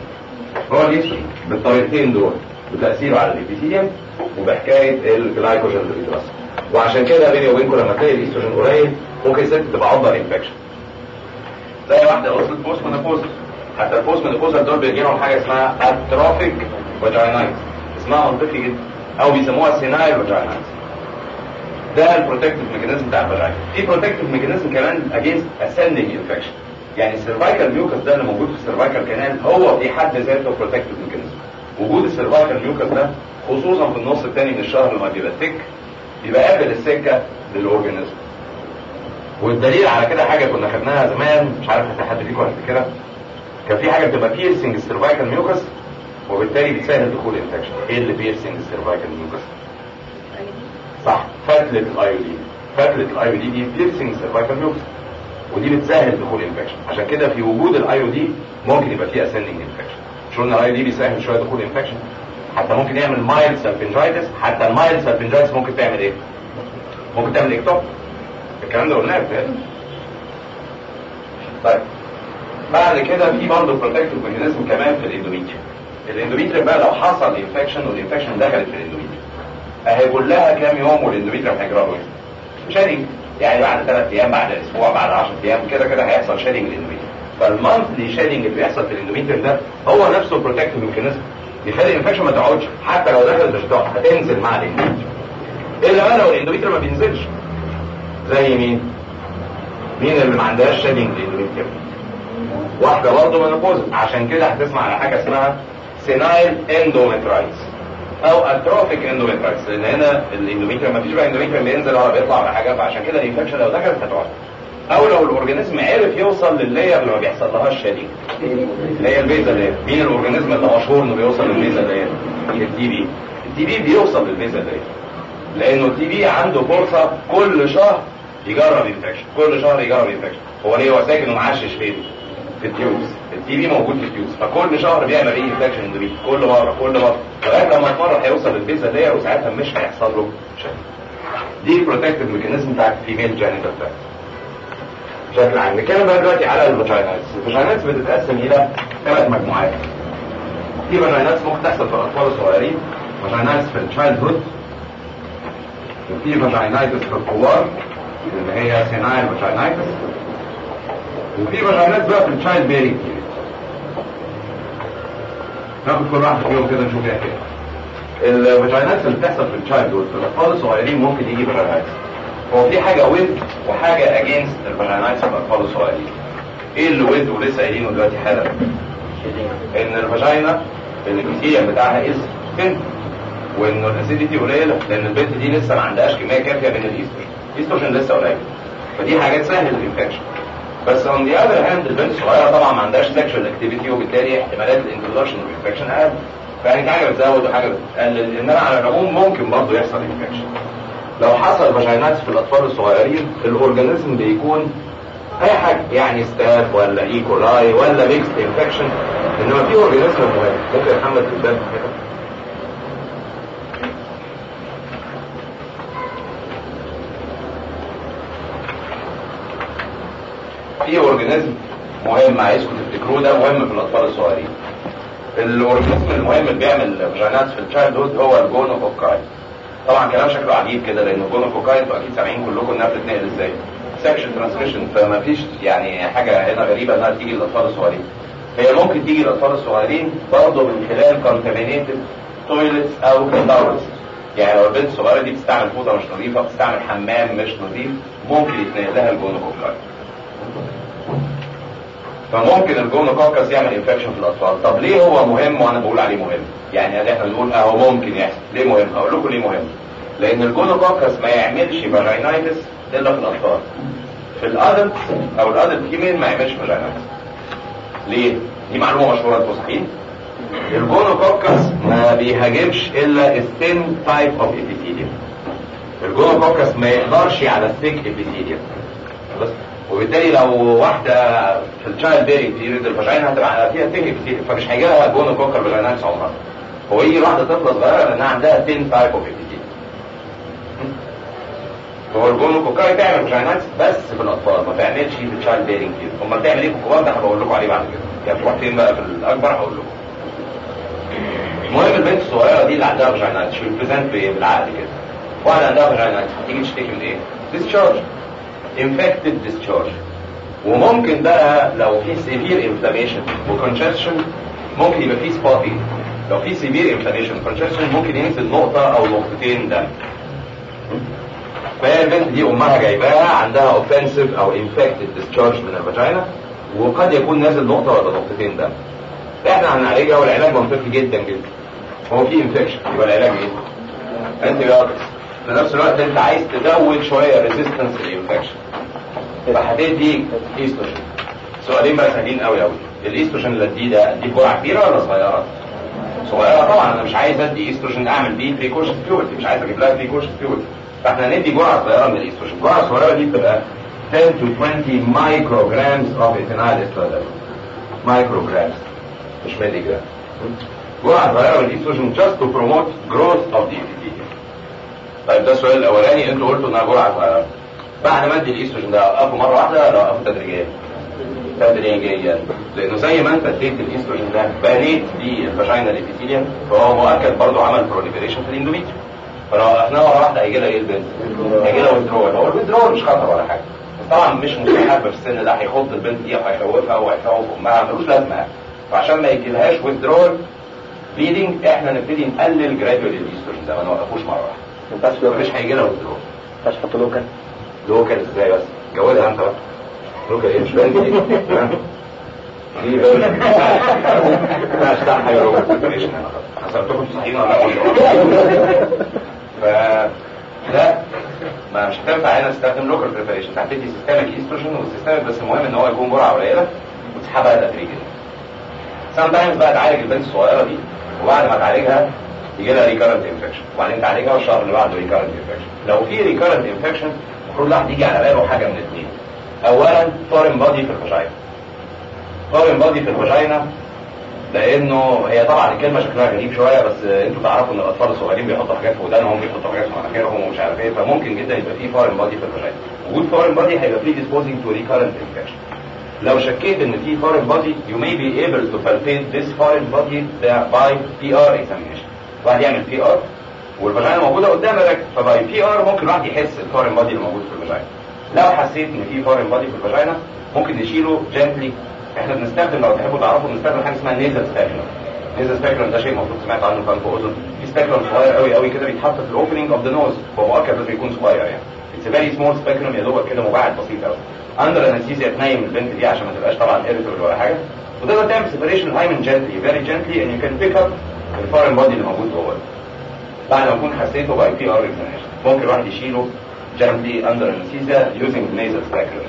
هو الايستروجين بالطريقتين دول بتاثيره على الابيثيليوم وبحكايه الجلايكوجين ريتراس وعشان كده بيني وبينكم لما تلاقي الايستروجين قليل ممكن الست تبقى عضله انفكشن تلاقي واحده وصلت بوست منopause حتى البوست منopause دول بيجي لهم حاجه اسمها اتروفيك فاجينايتس اسمها منطقي جدا او بيسموها سينايل فاجينايتس ده البروتكتيف ميكانيزم بتاع الفاجينا في بروتكتيف ميكانيزم كمان اجينست اسندنج انفكشن يعني السيرفايكال ميوكس ده اللي موجود في السيرفايكال كانال هو في حد ذاته بروتكتيف ميكانيزم وجود السيرفايكال ميوكس ده خصوصا في النص الثاني من الشهر لما بيبقى تك يبقى قابل السكه للاورجانيزم والدليل على كده حاجه كنا خدناها زمان مش عارف في حد فيكم كده كان في حاجه بتبقى بيرسنج السيرفايكال ميوكس وبالتالي بتسهل دخول الانفكشن ايه اللي بيرسنج السيرفايكال ميوكس صح فتله الايودين فتله الايودين دي بيرسنج السيرفايكال ميوكس ودي بتسهل دخول الانفكشن عشان كده في وجود الايودي ممكن يبقى فيه اسندنج انفكشن مش قلنا الايودي بيسهل شويه دخول الانفكشن حتى ممكن يعمل مايل سالفنجايتس حتى المايل سالفنجايتس ممكن تعمل ايه ممكن تعمل اكتوب الكلام ده قلناه في طيب بعد كده في برضه بروتكتيف ميكانيزم كمان في الاندوميتريوم الاندوميتريوم بقى لو حصل انفكشن والانفكشن دخلت في الاندوميتريوم اهي كلها كام يوم والاندوميتريوم هيجرى له ايه شادنج يعني بعد ثلاث ايام بعد اسبوع بعد 10 ايام كده كده هيحصل شادنج الاندوميتريوم فالمانثلي شادنج اللي بيحصل في الاندوميتريوم ده هو نفسه البروتكتيف ميكانيزم يخلي الانفكشن ما تقعدش حتى لو دخلت مش هتقعد هتنزل مع الاندوميتريوم الا بقى لو الاندوميتريوم ما بينزلش زي مين مين اللي ما عندهاش شادنج الاندوميتريوم واحده برضه منopause عشان كده هتسمع على حاجه اسمها سينايل اندوميترايتس او اتروفيك اندوميترايتس لان هنا الاندوميتريوم ما فيش بقى اندوميتريوم بينزل ولا بيطلع ولا حاجه فعشان كده الانفكشن لو دخلت هتقعد او لو الاورجانيزم عرف يوصل لللاير اللي ما بيحصل لهاش شادنج اللي هي البيزا لاير مين الاورجانيزم اللي مشهور انه بيوصل للبيزا لاير التي بي التي بي بيوصل للبيزا لاير لانه التي بي عنده فرصه كل شهر يجرب انفكشن كل شهر يجرب انفكشن هو ليه هو ساكن ومعشش فين في التيوبس التي بي موجود في التيوبس فكل شهر بيعمل ايه انفكشن اندوميت كل مره كل مره لغايه لما مره هيوصل للبيزا دي وساعتها مش هيحصل له شيء دي البروتكتيف ميكانيزم بتاعت الفيميل جينيتال تراكت بشكل عام نتكلم بقى دلوقتي على الفاجينايتس الفاجينايتس بتتقسم الى ثلاث مجموعات في فاجينايتس ممكن تحصل في الاطفال الصغيرين فاجينايتس في التشايلد هود وفي فاجينايتس في الكبار اللي هي سينايل فاجينايتس وفي فاجينايتس بقى في التشايلد بيرنج ناخد كل واحد فيهم كده نشوف ايه كده الفاجينايتس اللي بتحصل في التشايلد هود في الاطفال الصغيرين ممكن يجي فاجينايتس هو في حاجه ويز وحاجه اجينست الفاجينايتس في الاطفال الصغيرين ايه اللي ويز ولسه قايلينه دلوقتي حالا ان الفاجينا الابيثيليوم بتاعها از ثين وانه الاسيديتي قليله لان البنت دي لسه ما عندهاش كميه كافيه من الايستروجين الايستروجين لسه قليل فدي حاجات سهل الانفكشن بس اون ذا اذر هاند البنت الصغيره طبعا ما عندهاش سكشوال اكتيفيتي وبالتالي احتمالات الانترودكشن والانفكشن اقل فيعني حاجه بتزود وحاجه بتقلل انما على العموم ممكن برضه يحصل انفكشن لو حصل فاجينايتس في الاطفال الصغيرين الاورجانيزم بيكون اي حاجه يعني ستاف ولا ايكولاي ولا ميكس انفكشن انما في اورجانيزم مهم ممكن يا محمد تبدا كده في اورجانيزم مهم عايزكم تفتكروه ده مهم في الاطفال الصغيرين الاورجانيزم المهم اللي بيعمل فاجينايتس في التشايلد هود هو الجونوكوكاي طبعا كلام شكله عجيب كده لان الجونوكوكاي انتوا اكيد سامعين كلكم انها بتتنقل ازاي سكشن ترانسميشن فما فيش يعني حاجه هنا غريبه انها تيجي للاطفال الصغيرين هي ممكن تيجي للاطفال الصغيرين برضه من خلال كونتامينيتد تويلتس او تاورز يعني لو البنت الصغيره دي بتستعمل فوطه مش نظيفه بتستعمل حمام مش نظيف ممكن يتنقل لها الجونوكوكاي فممكن الجونوكوكس يعمل انفكشن في الاطفال طب ليه هو مهم وانا بقول عليه مهم يعني احنا بنقول اه هو ممكن يحصل ليه مهم هقول لكم ليه مهم لان الجونوكوكس ما يعملش فاجينايتس الا في الاطفال في الادلت او الادلت فيميل ما يعملش فاجينايتس ليه دي معلومه مشهوره انتوا صحيين الجونوكوكس ما بيهاجمش الا الثين تايب اوف ابيثيليوم الجونوكوكس ما يقدرش على الثيك ابيثيليوم خلاص وبالتالي لو واحده في التشايلد بيرنج بيريد الفاجينا هتبقى فيها ثيك ابيثيليوم فمش هيجي لها جونوكوكر فاجينايتس عمرها هو يجي واحده طفله صغيره لانها عندها ثين تايب اوف ابيثيليوم هو الجونوكوكاي تعمل فاجينايتس بس في الاطفال ما تعملش في التشايلد بيرنج كده امال بتعمل ايه في الكبار ده هبقول لكم عليه بعد كده يعني تروح فين بقى في الاكبر هقول لكم المهم البنت الصغيره دي اللي عندها فاجينايتس شو بريزنت بايه بالعقل كده واحده عندها فاجينايتس تيجي تشتكي من ايه ديسشارج انفكتد ديسشارج وممكن بقى لو في سيفير انفلاميشن وكونجكشن ممكن يبقى في سبوتنج لو في سيفير انفلاميشن وكونجكشن ممكن ينزل نقطه او نقطتين دم فهي البنت دي امها جايباها عندها اوفنسيف او انفكتد ديسشارج من الفاجينا وقد يكون نازل نقطه ولا نقطتين دم احنا هنعالجها والعلاج منطقي جدا جدا هو في انفكشن يبقى العلاج ايه؟ انت في نفس الوقت انت عايز تزود شويه ريزيستنس للانفكشن يبقى هتدي ايستروجين سؤالين بقى سهلين قوي قوي الايستروجين اللي اديه ده اديه بجرعه كبيره ولا صغيره؟ صغيره طبعا انا مش عايز ادي ايستروجين اعمل بيه بريكوشن بيورتي مش عايز اجيب لها بريكوشن بيورتي فاحنا ندي جرعه صغيره من الايستروجين الجرعه الصغيره دي بتبقى 10 to 20 مايكروجرامز اوف ايثينال استرادل مايكروجرامز مش ملي جرام جرعه صغيره من الايستروجين just to promote growth of the epithelium طيب ده السؤال الاولاني انتوا قلتوا انها جرعه صغيره بعد ما ادي الايستروجين ده اوقفه مره واحده ولا اوقفه تدريجيا تدريجيا لانه زي ما انت اديت الايستروجين ده بنيت بيه الفاجينا الابيثيليوم فهو مؤكد برضه عمل بروليفريشن في الاندوميتريوم فلو وقفناه مره واحده هيجي لها ايه البنت؟ هيجي لها ويدرول هو الويدرول مش خطر ولا حاجه بس طبعا مش مستحب في السن ده هيخض البنت دي وهيخوفها وهيخوف امها ملوش لازمه فعشان ما يجيلهاش ويدرول بليدنج احنا نبتدي نقلل جراديوال الايستروجين ده ما نوقفوش مره واحده ينفعش لو مش هيجي لها ويدرول ينفعش تحط لوكال لوكال ازاي بس جوزها انت بقى لوكال ايه مش بنت دي ها؟ دي بنت لا اشتغل حاجه لوكال بريبريشن انا حسبتكم صحيحين ولا لا ف لا ما مش هتنفع هنا تستخدم لوكال بريبريشن هتدي سيستمك ايستروجين والسيستمك بس المهم ان هو يكون جرعه قليله وتسحبها تدريجيا سام تايمز بقى تعالج البنت الصغيره دي وبعد ما تعالجها يجي لها ريكارنت انفكشن وبعدين تعالجها والشهر اللي بعده ريكارنت انفكشن لو في ريكارنت انفكشن المفروض الواحد يجي على باله حاجه من الاثنين اولا فورين بادي في الفاجينا فورين بادي في الفاجينا لانه هي طبعا الكلمه شكلها غريب شويه بس انتوا تعرفوا ان الاطفال الصغيرين بيحطوا حاجات في ودانهم بيحطوا حاجات في مناخيرهم ومش عارف ايه فممكن جدا يبقى في فورين بادي في الفاجينا وجود فورين بادي هيبقى فيه ديسبوزنج تو ريكارنت انفكشن لو شكيت ان في foreign body you may be able to palpate this foreign body by PR examination واحد يعمل بي ار والفاجينا موجوده قدام الرجل فباي بي ار ممكن الواحد يحس الفورين بادي اللي موجود في الفاجينا لو حسيت ان في فورين بادي في الفاجينا ممكن نشيله جنتلي احنا بنستخدم لو تحبوا تعرفوا بنستخدم حاجه اسمها نيزل سباكولم نيزل سباكولم ده شيء المفروض سمعت عنه كان في اذن في سباكولم صغير قوي قوي كده بيتحط في الاوبننج اوف ذا نوز هو مؤكد انه يكون صغير يعني اتس فيري سمول سباكولم يا دوبك كده مبعد بسيط قوي اندر انستيزيا تنيم البنت دي عشان ما تبقاش طبعا ايريتبل ولا حاجه وتقدر تعمل سيبريشن هايمن جنتلي فيري جنتلي ان يو كان بيك اب الفورين بادي اللي موجود جوه بعد ما اكون حسيته باي بي ار اكزامينشن ممكن الواحد يشيله جنبلي اندر انستيزيا يوزنج نيزل سباكولم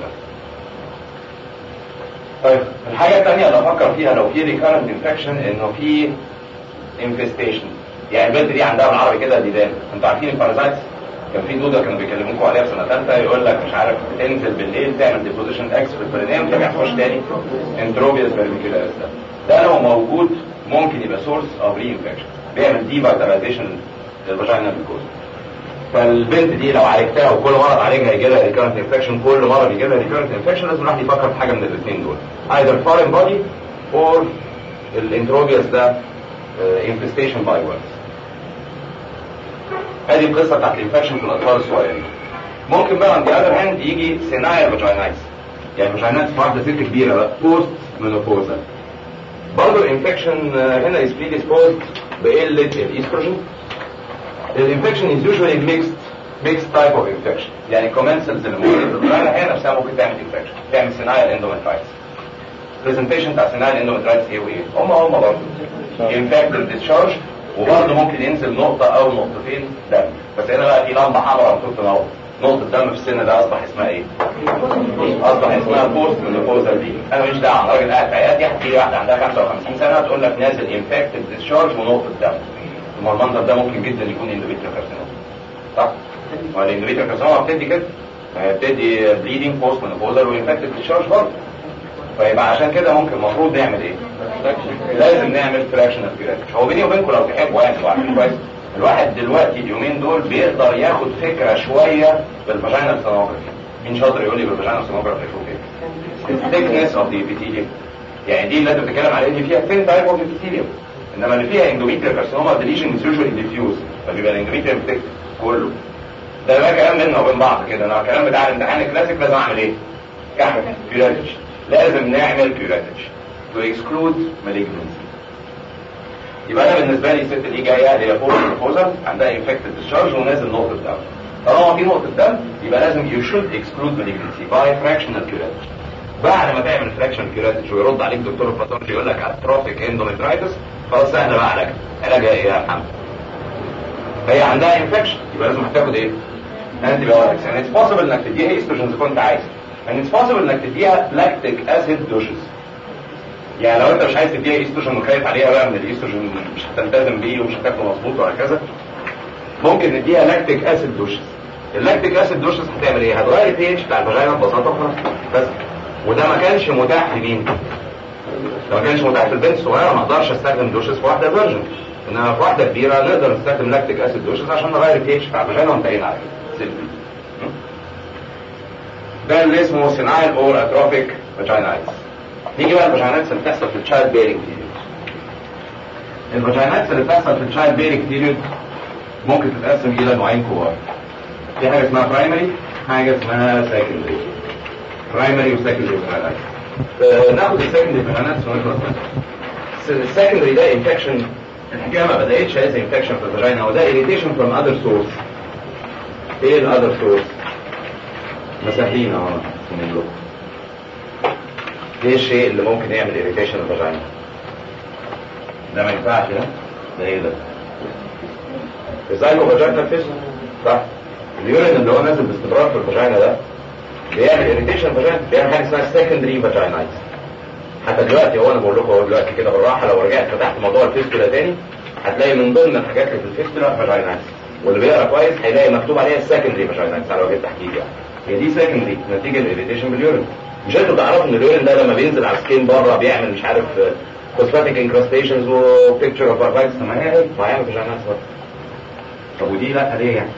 طيب الحاجه الثانيه اللي افكر فيها لو في ريكارنت انفكشن انه في انفستيشن يعني البنت دي عندها بالعربي كده ديدان انتوا عارفين البارازايتس كان في دوده كانوا بيكلموكوا عليها في سنه ثالثه يقول لك مش عارف تنزل بالليل تعمل ديبوزيشن اكس في البرينيوم ترجع تخش تاني انتروبيوس فيرميكولاريس ده ده لو موجود ممكن يبقى سورس اوف ري انفكشن بيعمل دي فيتاليزيشن للفاجينا ميكوزا فالبنت دي لو عالجتها وكل مره تعالجها يجي لها ريكارنت انفكشن كل مره بيجي لها ريكارنت انفكشن لازم الواحد يفكر في حاجه من الاثنين دول either foreign body or الانتروبيوس ده انفستيشن باي worms ادي القصه بتاعت الانفكشن في الاطفال الصغيرين ممكن بقى on the other hand يجي سينايل فاجينايتس يعني فاجينايتس في واحده ست كبيره بقى بوست مينوبوزا برضه الانفكشن هنا is predisposed بقله الايستروجين الانفكشن is usually mixed mixed type of infection يعني commensals اللي موجوده في الفاجينا هي نفسها ممكن تعمل انفكشن تعمل سينايل اندوميترايتس presentation بتاع سينايل اندوميترايتس ايه وايه هم هم برضه infected discharge وبرضه ممكن ينزل نقطة أو نقطتين دم بس هنا بقى في لمبة حمراء المفروض تنور نقطة دم في السن ده أصبح اسمها إيه؟ أصبح اسمها بوست مينوبوزال دي أنا ماليش دعوة أنا راجل قاعد في عيادتي هتيجي واحدة عندها 55 سنة تقول لك نازل انفكتد ديسشارج ونقطة دم ما المنظر ده ممكن جدا يكون اندوميتريال كارسينوما صح؟ ما الاندوميتريال كارسينوما بتدي كده هي بتدي بليدنج بوست مينوبوزال وانفكتد ديسشارج برضه فيبقى عشان كده ممكن المفروض نعمل ايه؟ لازم نعمل فراكشنال كيوريتش هو بيني وبينكم لو تحبوا يعني تبقوا عارفين كويس الواحد دلوقتي اليومين دول بيقدر ياخد فكره شويه بالفاجينال سونوجرافي مين شاطر يقول لي بالفاجينال سونوجرافي يشوف ايه؟ الثيكنس اوف ذا epithelium يعني دي اللي انت بتتكلم على ان فيها ثين تايب اوف epithelium انما اللي فيها اندوميتريال كارسينوما ديليشن مش يوجوالي ديفيوز فبيبقى الاندوميتريال انفكتد كله ده بقى كلام بينا وبين بعض كده انا الكلام بتاع الامتحان الكلاسيك لازم اعمل ايه؟ كحك كيوراتج لازم نعمل كيوراتج تو اكسكلود مالجنسي يبقى انا بالنسبه لي الست دي جايه هي فور بروبوزال عندها انفكتد ديسشارج ونازل نقطه دم طالما في نقطه دم يبقى لازم يو شود اكسكلود مالجنسي باي فراكشنال كيوراتج بعد ما تعمل فراكشن كيوراتج ويرد عليك دكتور الباثولوجي يقول لك اتروفيك اندوميترايتس خلاص سهل بقى علاجها علاجها ايه يا محمد فهي عندها انفكشن يبقى لازم هتاخد ايه انتي بايوتكس يعني اتس بوسيبل انك تديها ايستروجين اذا كنت عايز يعني اتس بوسيبل انك تديها لاكتيك اسيد دوشز يعني لو انت مش عايز تديها ايستروجين وخايف عليها بقى من الايستروجين مش هتلتزم بيه ومش هتاكله مظبوط وهكذا ممكن نديها لاكتيك اسيد دوشز اللاكتيك اسيد دوشز هتعمل ايه هتغير البي اتش بتاع الفاجينا ببساطه وخلاص بس وده ما كانش متاح لمين ده ما كانش متاح في البنت الصغيره ما اقدرش استخدم دوشز في واحده فيرجن انما في واحده كبيره نقدر نستخدم لاكتيك اسيد دوشز عشان نغير البي اتش بتاع الفاجينا وانتهينا على كده سيمبل ده اللي اسمه سينايل اور اتروفيك فاجينايتس نيجي بقى الفاجينايتس اللي بتحصل في التشايلد بيرنج بيريود الفاجينايتس اللي بتحصل في التشايلد بيرنج بيريود ممكن تتقسم الى نوعين كبار في حاجه اسمها برايمري حاجه اسمها سكندري برايمري وسكندري فاجينايتس ناخد السكندري فاجينايتس ونخلص منها السكندري ده انفكشن الحكايه ما بداتش از انفكشن في الفاجينا هو ده irritation from other source ايه الاذر سورس مساحين اهو من لكم ايه الشيء اللي ممكن يعمل irritation الفاجينا ده ما ينفعش ده ده ايه ده الزايكو فاجينا فيسم صح اليورين اللي هو نازل باستمرار في الفاجينا ده بيعمل irritation فاجينا بيعمل حاجه اسمها secondary vaginitis حتى دلوقتي هو انا بقول لكم هو دلوقتي كده بالراحه لو رجعت فتحت موضوع الفيستولا تاني هتلاقي من ضمن الحاجات اللي في الفيستولا فاجينايتس واللي بيقرا كويس هيلاقي مكتوب عليها السكندري فاجينايتس على وجه التحديد يعني هي دي سكندري نتيجه الاريتيشن باليورين مش انتوا تعرفوا ان اليورين ده لما بينزل على السكين بره بيعمل مش عارف كوسماتيك انكراستيشنز وبيكتشر اوف ارفايتس ما هي هي ما هيعمل فاجينايتس برضه طب ودي لا ليه يعني؟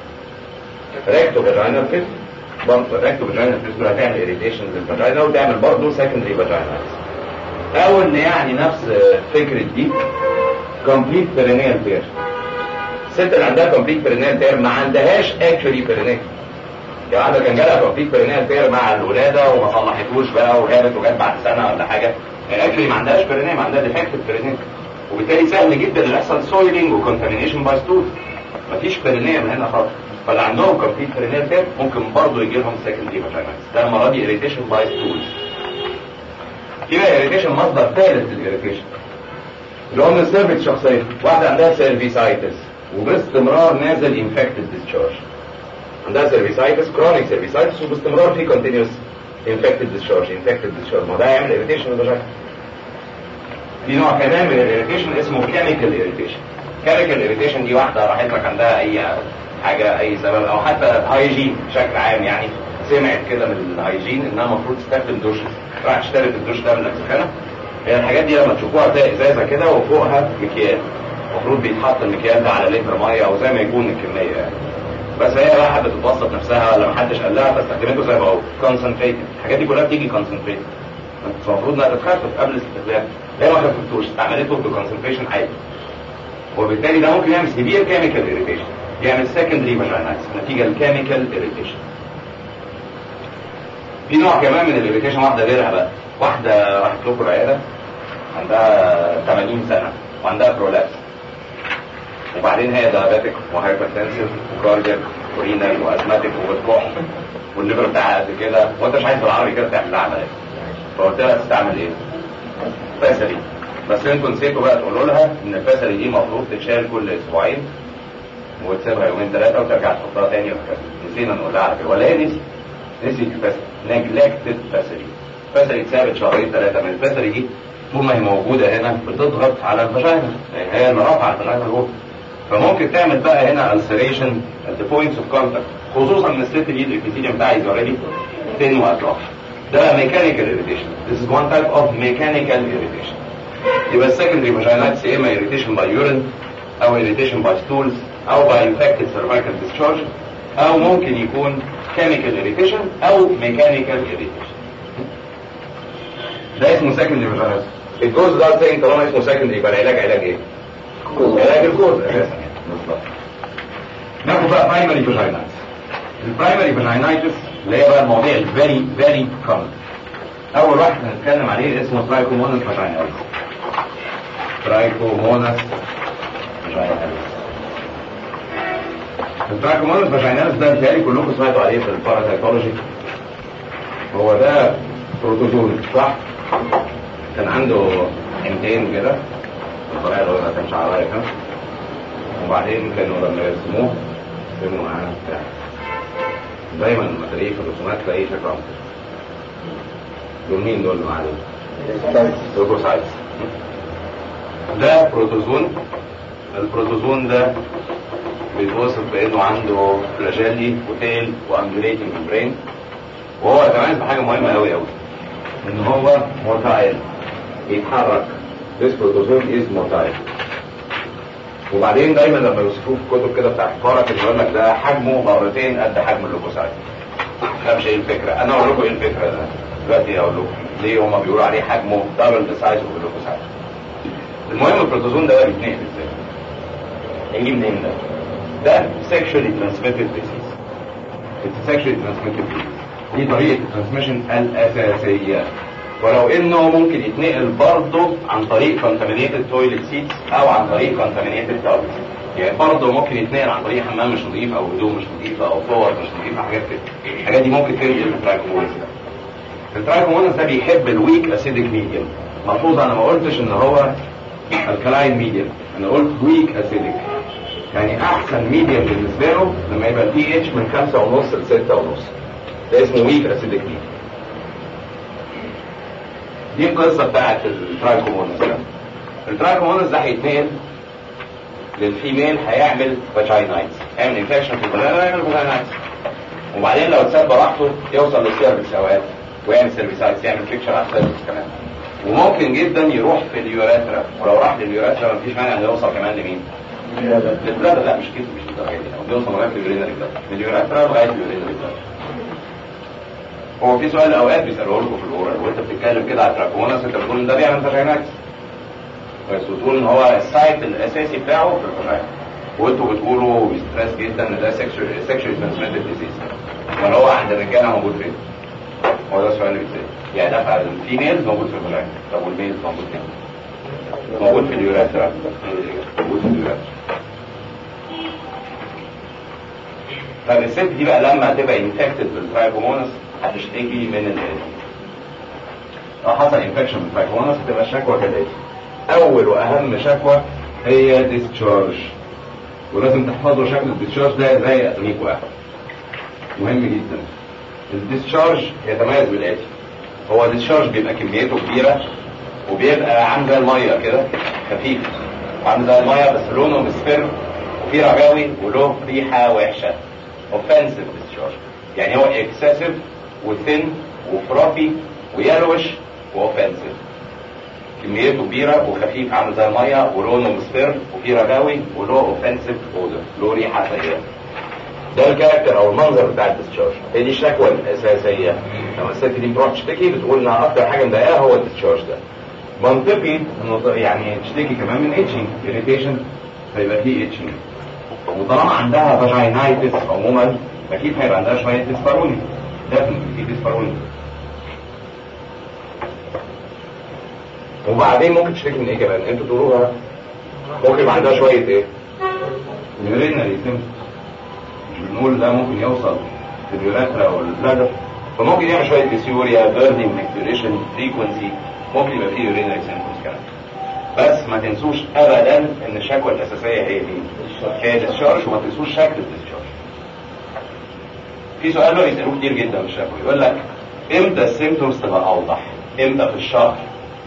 ريكتو فاجينال فيست برضه ريكتو فاجينال فيست هتعمل اريتيشن للفاجينا وتعمل برضه سكندري فاجينايتس او ان يعني نفس فكرة دي كومبليت بيرينيال تير الست اللي عندها كومبليت بيرينيال تير ما عندهاش اكشولي بيرينيال يا واحده كان جالها كومبليت بيرينيال تير مع الولاده وما صلحتوش بقى وغابت وجت بعد سنه ولا حاجه اكشولي ما عندهاش بيرينيال ما عندها ديفكتيف بيرينيال وبالتالي سهل جدا ان يحصل سويلنج وكونتامينيشن باي ستول مفيش بيرينيال هنا خالص فاللي عندهم كومبليت بيرينيال تير ممكن برضه يجي لهم سكندري فاجينايتس ده المره دي اريتيشن باي ستولز في بقى اريتيشن مصدر ثالث للاريتيشن اللي هو من السيرفيس شخصيا واحده عندها سيرفيسايتس وباستمرار نازل انفكتد ديسشارج عندها سيرفيسايتس كرونيك سيرفيسايتس وباستمرار في كونتينيوس انفكتد ديسشارج انفكتد ديسشارج ما ده هيعمل اريتيشن للفاجينا في نوع كمان من الاريتيشن اسمه كيميكال اريتيشن كيميكال اريتيشن دي واحده راحت لك عندها اي حاجه اي سبب او حتى هايجين بشكل عام يعني سمعت كده من الهايجين انها المفروض تستخدم دوش راح اشترت الدوش ده من الاكسخانه هي الحاجات دي لما تشوفوها تلاقي ازازه كده وفوقها مكيال المفروض بيتحط المكيال ده على لتر ميه او زي ما يكون الكميه يعني بس هي بقى حابه تتوسط نفسها ولا محدش قال لها فاستخدمته زي ما هو كونسنتريتد الحاجات دي كلها بتيجي كونسنتريتد المفروض انها تتخفف قبل الاستخدام هي ما خففتوش استعملته بكونسنتريشن عالي وبالتالي ده ممكن يعمل سيفير كيميكال اريتيشن يعمل سكندري فاجينايتس نتيجه الكيميكال اريتيشن في نوع كمان من الاريتيشن واحده غيرها بقى واحده راحت لكم العياده عندها 80 سنه وعندها برولابس وبعدين هي دايابيتك وهايبرتنسيف وكاردياك ورينال وازماتيك وبتكح والليفر بتاعها قد كده وانت مش عايز بالعربي كده تعمل لها عمليه فقلت لها تستعمل ايه؟ فاسري بس انتوا نسيتوا بقى تقولوا لها ان الفاسري دي المفروض تتشال كل اسبوعين وتسيبها يومين ثلاثه وترجع تحطها تاني وهكذا نسينا نقول لها على كده ولا هي نسي نسيت الفاسري نجلكتد فاسري فاسري اتثابت شهرين ثلاثه من الفاسري دي طول ما هي موجوده هنا بتضغط على الفاجينا هي اللي رافعه الفاجينا لفوق فممكن تعمل بقى هنا ulceration at the points of contact خصوصا ان الست دي الابيثيليوم بتاعي اوريدي thin واطراف ده mechanical irritation this is one type of mechanical irritation يبقى السكندري فاجينايتس يا اما irritation by urine او irritation by stools او by infected cervical discharge او ممكن يكون chemical irritation او mechanical irritation ده اسمه secondary vaginitis الجوز ده تاني طالما اسمه سكندري يبقى العلاج علاج ايه؟ علاج الجوز اساسا يعني بالظبط ناخد بقى برايمري فاجينايتس البرايمري فاجينايتس اللي هي بقى المواضيع الفيري فيري كومن اول واحد هنتكلم عليه اسمه ترايكومونس فاجينايتس ترايكومونس فاجينايتس الترايكومونس فاجينايتس ده بتهيألي كلكم سمعتوا عليه في الباراسايكولوجي هو ده بروتوزون صح؟ كان عنده عينتين كده الطريقه اللي هو ما كانش على رايك ها؟ وبعدين كانوا لما يرسموه يرسموا معاه بتاع دايما لما تلاقيه في الرسومات تلاقيه شكله عامل كده. دول مين دول اللي معاه دول؟ لوكوسايتس ده بروتوزون البروتوزون ده بيتوصف بانه عنده فلاجيلي وتيل وانجليتنج برين وهو كمان بحاجه مهمه قوي قوي ان هو موتايل يتحرك this protozoon is motile وبعدين دايما لما يوصفوه في الكتب كده بتاع الفارق اللي يقول لك ده حجمه مرتين قد حجم اللوكوسايت ده مش ايه الفكره انا اقول لكم ايه الفكره ده دلوقتي اقول لكم ليه هما بيقولوا عليه حجمه دبل ذا سايز اوف اللوكوسايت المهم البروتوزون ده بقى بيتنقل ازاي هيجي منين ده ده sexually transmitted disease it's sexually transmitted disease دي طريقة الترانسميشن الأساسية ولو انه ممكن يتنقل برضه عن طريق contaminated toilet seats او عن طريق contaminated towels يعني برضه ممكن يتنقل عن طريق حمام مش نظيف او هدوم مش نظيفة او صور مش نظيفة حاجات كده الحاجات دي ممكن تنقل الترايكومونس ده الترايكومونس ده بيحب الويك اسيدك ميديوم ملحوظ انا ما قلتش ان هو الكلاين ميديوم انا قلت ويك اسيدك يعني احسن ميديوم بالنسبه له لما يبقى البي اتش من خمسة ونص ل 6 ونص ده اسمه ويك اسيدك ميديوم دي القصه بتاعت الترايكومونس ده الترايكومونس ده هيتنقل للفيميل هيعمل فاجينايتس يعمل انفكشن في الفاجينا يعمل فاجينايتس وبعدين لو اتساب براحته يوصل للسيرفكس اوقات ويعمل سيرفيسايتس يعمل فيكشر على السيرفكس كمان وممكن جدا يروح في اليوراترا ولو راح لليوراترا مفيش مانع انه يوصل كمان لمين؟ للبلاد لا مش كده مش للدرجه دي هو بيوصل لغايه اليورينري بلاد من اليوراترا لغايه اليورينري بلاد هو في سؤال اوقات بيسالوه لكم في الاورال وانت بتتكلم كده على التراكمونس انت بتقول ان ده بيعمل فاجينايتس بس بتقول ان هو السايت الاساسي بتاعه في الفاجينا وانتوا بتقولوا بستريس جدا ان ده سكشوال سكشوال ترانسميتد ديزيز امال هو عند الرجاله موجود فين؟ هو ده السؤال اللي بيتسال يعني ده على الفيميلز موجود في الفاجينا طب والميلز موجود فين؟ موجود في اليوراترا موجود في اليوراترا طب الست دي بقى لما تبقى انفكتد بالترايكومونس هتشتكي من الالم لو حصل انفكشن بالترايكومونس هتبقى الشكوى كالاتي اول واهم شكوى هي ديسشارج ولازم تحفظوا شكل الديسشارج ده زي اتونيك واحد مهم جدا الديسشارج يتميز بالاتي هو الديسشارج بيبقى كميته كبيره وبيبقى عامل زي الميه كده خفيف وعامل زي الميه بس لونه مصفر وفيه رجاوي وله ريحه وحشه اوفنسيف ديسشارج يعني هو اكسسيف وثين وفرافي ويلوش واوفنسيف كميته كبيرة وخفيف عامل زي المية ولونه مصفر وفيه رجاوي وله اوفنسيف اودر له ريحة سيئة ده الكاركتر او المنظر بتاع الديسشارج هي دي الشكوى الاساسية لما الست دي بتروح تشتكي بتقول انها اكتر حاجة مضايقاها هو الديسشارج ده منطقي انه يعني تشتكي كمان من اتشنج اريتيشن فيبقى فيه اتشنج وطالما عندها فاجينايتس عموما اكيد هيبقى عندها شويه ديسباروني دفن في ديسباروني وبعدين ممكن تشتكي من ايه كمان انتوا تقولوها ممكن يبقى عندها شويه ايه يورينري مش بنقول ده ممكن يوصل في اليوراترا والبلادر فممكن يعمل شويه ديسيوريا بيرنينج ماكتوريشن فريكونسي ممكن يبقى فيه يورينري سيمبتومز كمان بس ما تنسوش ابدا ان الشكوى الاساسيه هي دي هي ديسشارج وما تنسوش شكل الديسشارج في سؤال بقى بيسالوه كتير جدا في الشكوى يقول لك امتى السيمتومز تبقى اوضح امتى في الشهر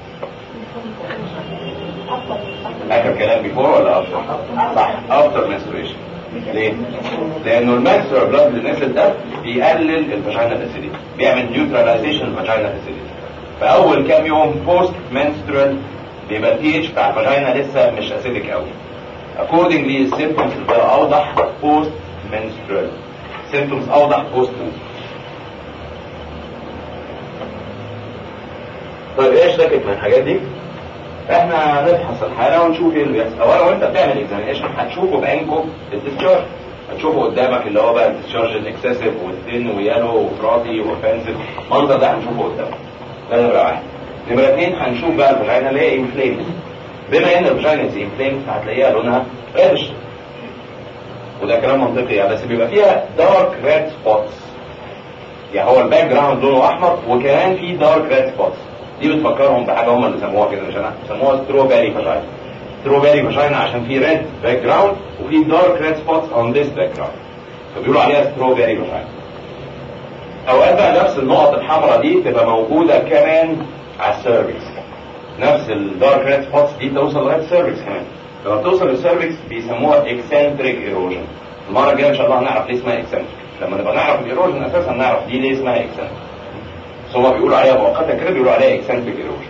اخر كلام بيفور ولا افتر صح افتر menstruation ليه لانه المنسترال بلاد اللي نزل ده بيقلل الفاجينال اسيديتي بيعمل نيوتراليزيشن الفاجينال اسيديتي فاول كام يوم بوست منسترال بيبقى البي اتش بتاع الفاجينا لسه مش اسيدك قوي accordingly السيمبتومز بتبقى اوضح بوست منسترال سيمبتومز اوضح بوست منسترال طيب ايه اشتكت من الحاجات دي؟ احنا هنفحص الحاله ونشوف ايه اللي بيحصل اولا وانت بتعمل اكزامينشن هتشوفه بعينكم الديسشارج هتشوفه قدامك اللي هو بقى الديسشارج الاكسسيف والثين ويالو وفراتي وفانسيف المنظر ده هنشوفه قدامك ده نمره واحد نمره اثنين هنشوف بقى الفاجينا اللي هي انفليمد بما ان الفاجينا دي انفليمد هتلاقيها لونها ريدش وده كلام منطقي يعني بس بيبقى فيها دارك ريد سبوتس يعني هو الباك جراوند لونه احمر وكمان في دارك ريد سبوتس دي بتفكرهم بحاجه هم اللي سموها كده مش انا سموها ستروبيري فاجينا ستروبيري فاجينا عشان في ريد باك جراوند وفي دارك ريد سبوتس اون ذيس باك جراوند فبيقولوا عليها ستروبيري فاجينا اوقات بقى نفس النقط الحمراء دي تبقى موجوده كمان على السيرفكس نفس الدارك ريد سبوتس دي توصل لغايه السيرفكس كمان لما توصل للسيرفكس بيسموها اكسنتريك ايروجن المره الجايه ان شاء الله هنعرف ليه اسمها اكسنتريك لما نبقى نعرف الايروجن اساسا نعرف دي ليه اسمها اكسنتريك بس هما بيقولوا عليها مؤقتا كده بيقولوا عليها اكسنتريك ايروجن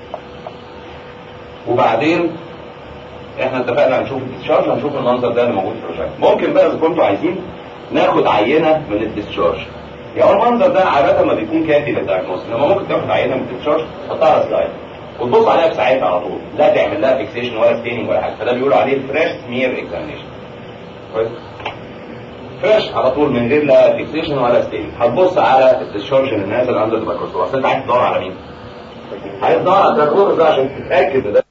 وبعدين احنا اتفقنا هنشوف الديسشارج هنشوف المنظر ده اللي موجود في الرجاء ممكن بقى اذا كنتوا عايزين ناخد عينه من الديسشارج يعني المنظر ده عاده ما بيكون كافي للدايجنوز انما ممكن تاخد عينه من الديسشارج تحطها على سلايد وتبص عليها في ساعتها على طول لا تعمل لها فيكسيشن ولا ستيننج ولا حاجه فده بيقولوا عليه فريش سمير اكزامينشن كويس فريش على طول من غير لا فيكسيشن ولا ستيننج هتبص على الديسشارج اللي نازل عند الميكروسكوب اصل انت عايز تدور على مين؟ عايز تدور على التراكوز ده عشان تتاكد ان ده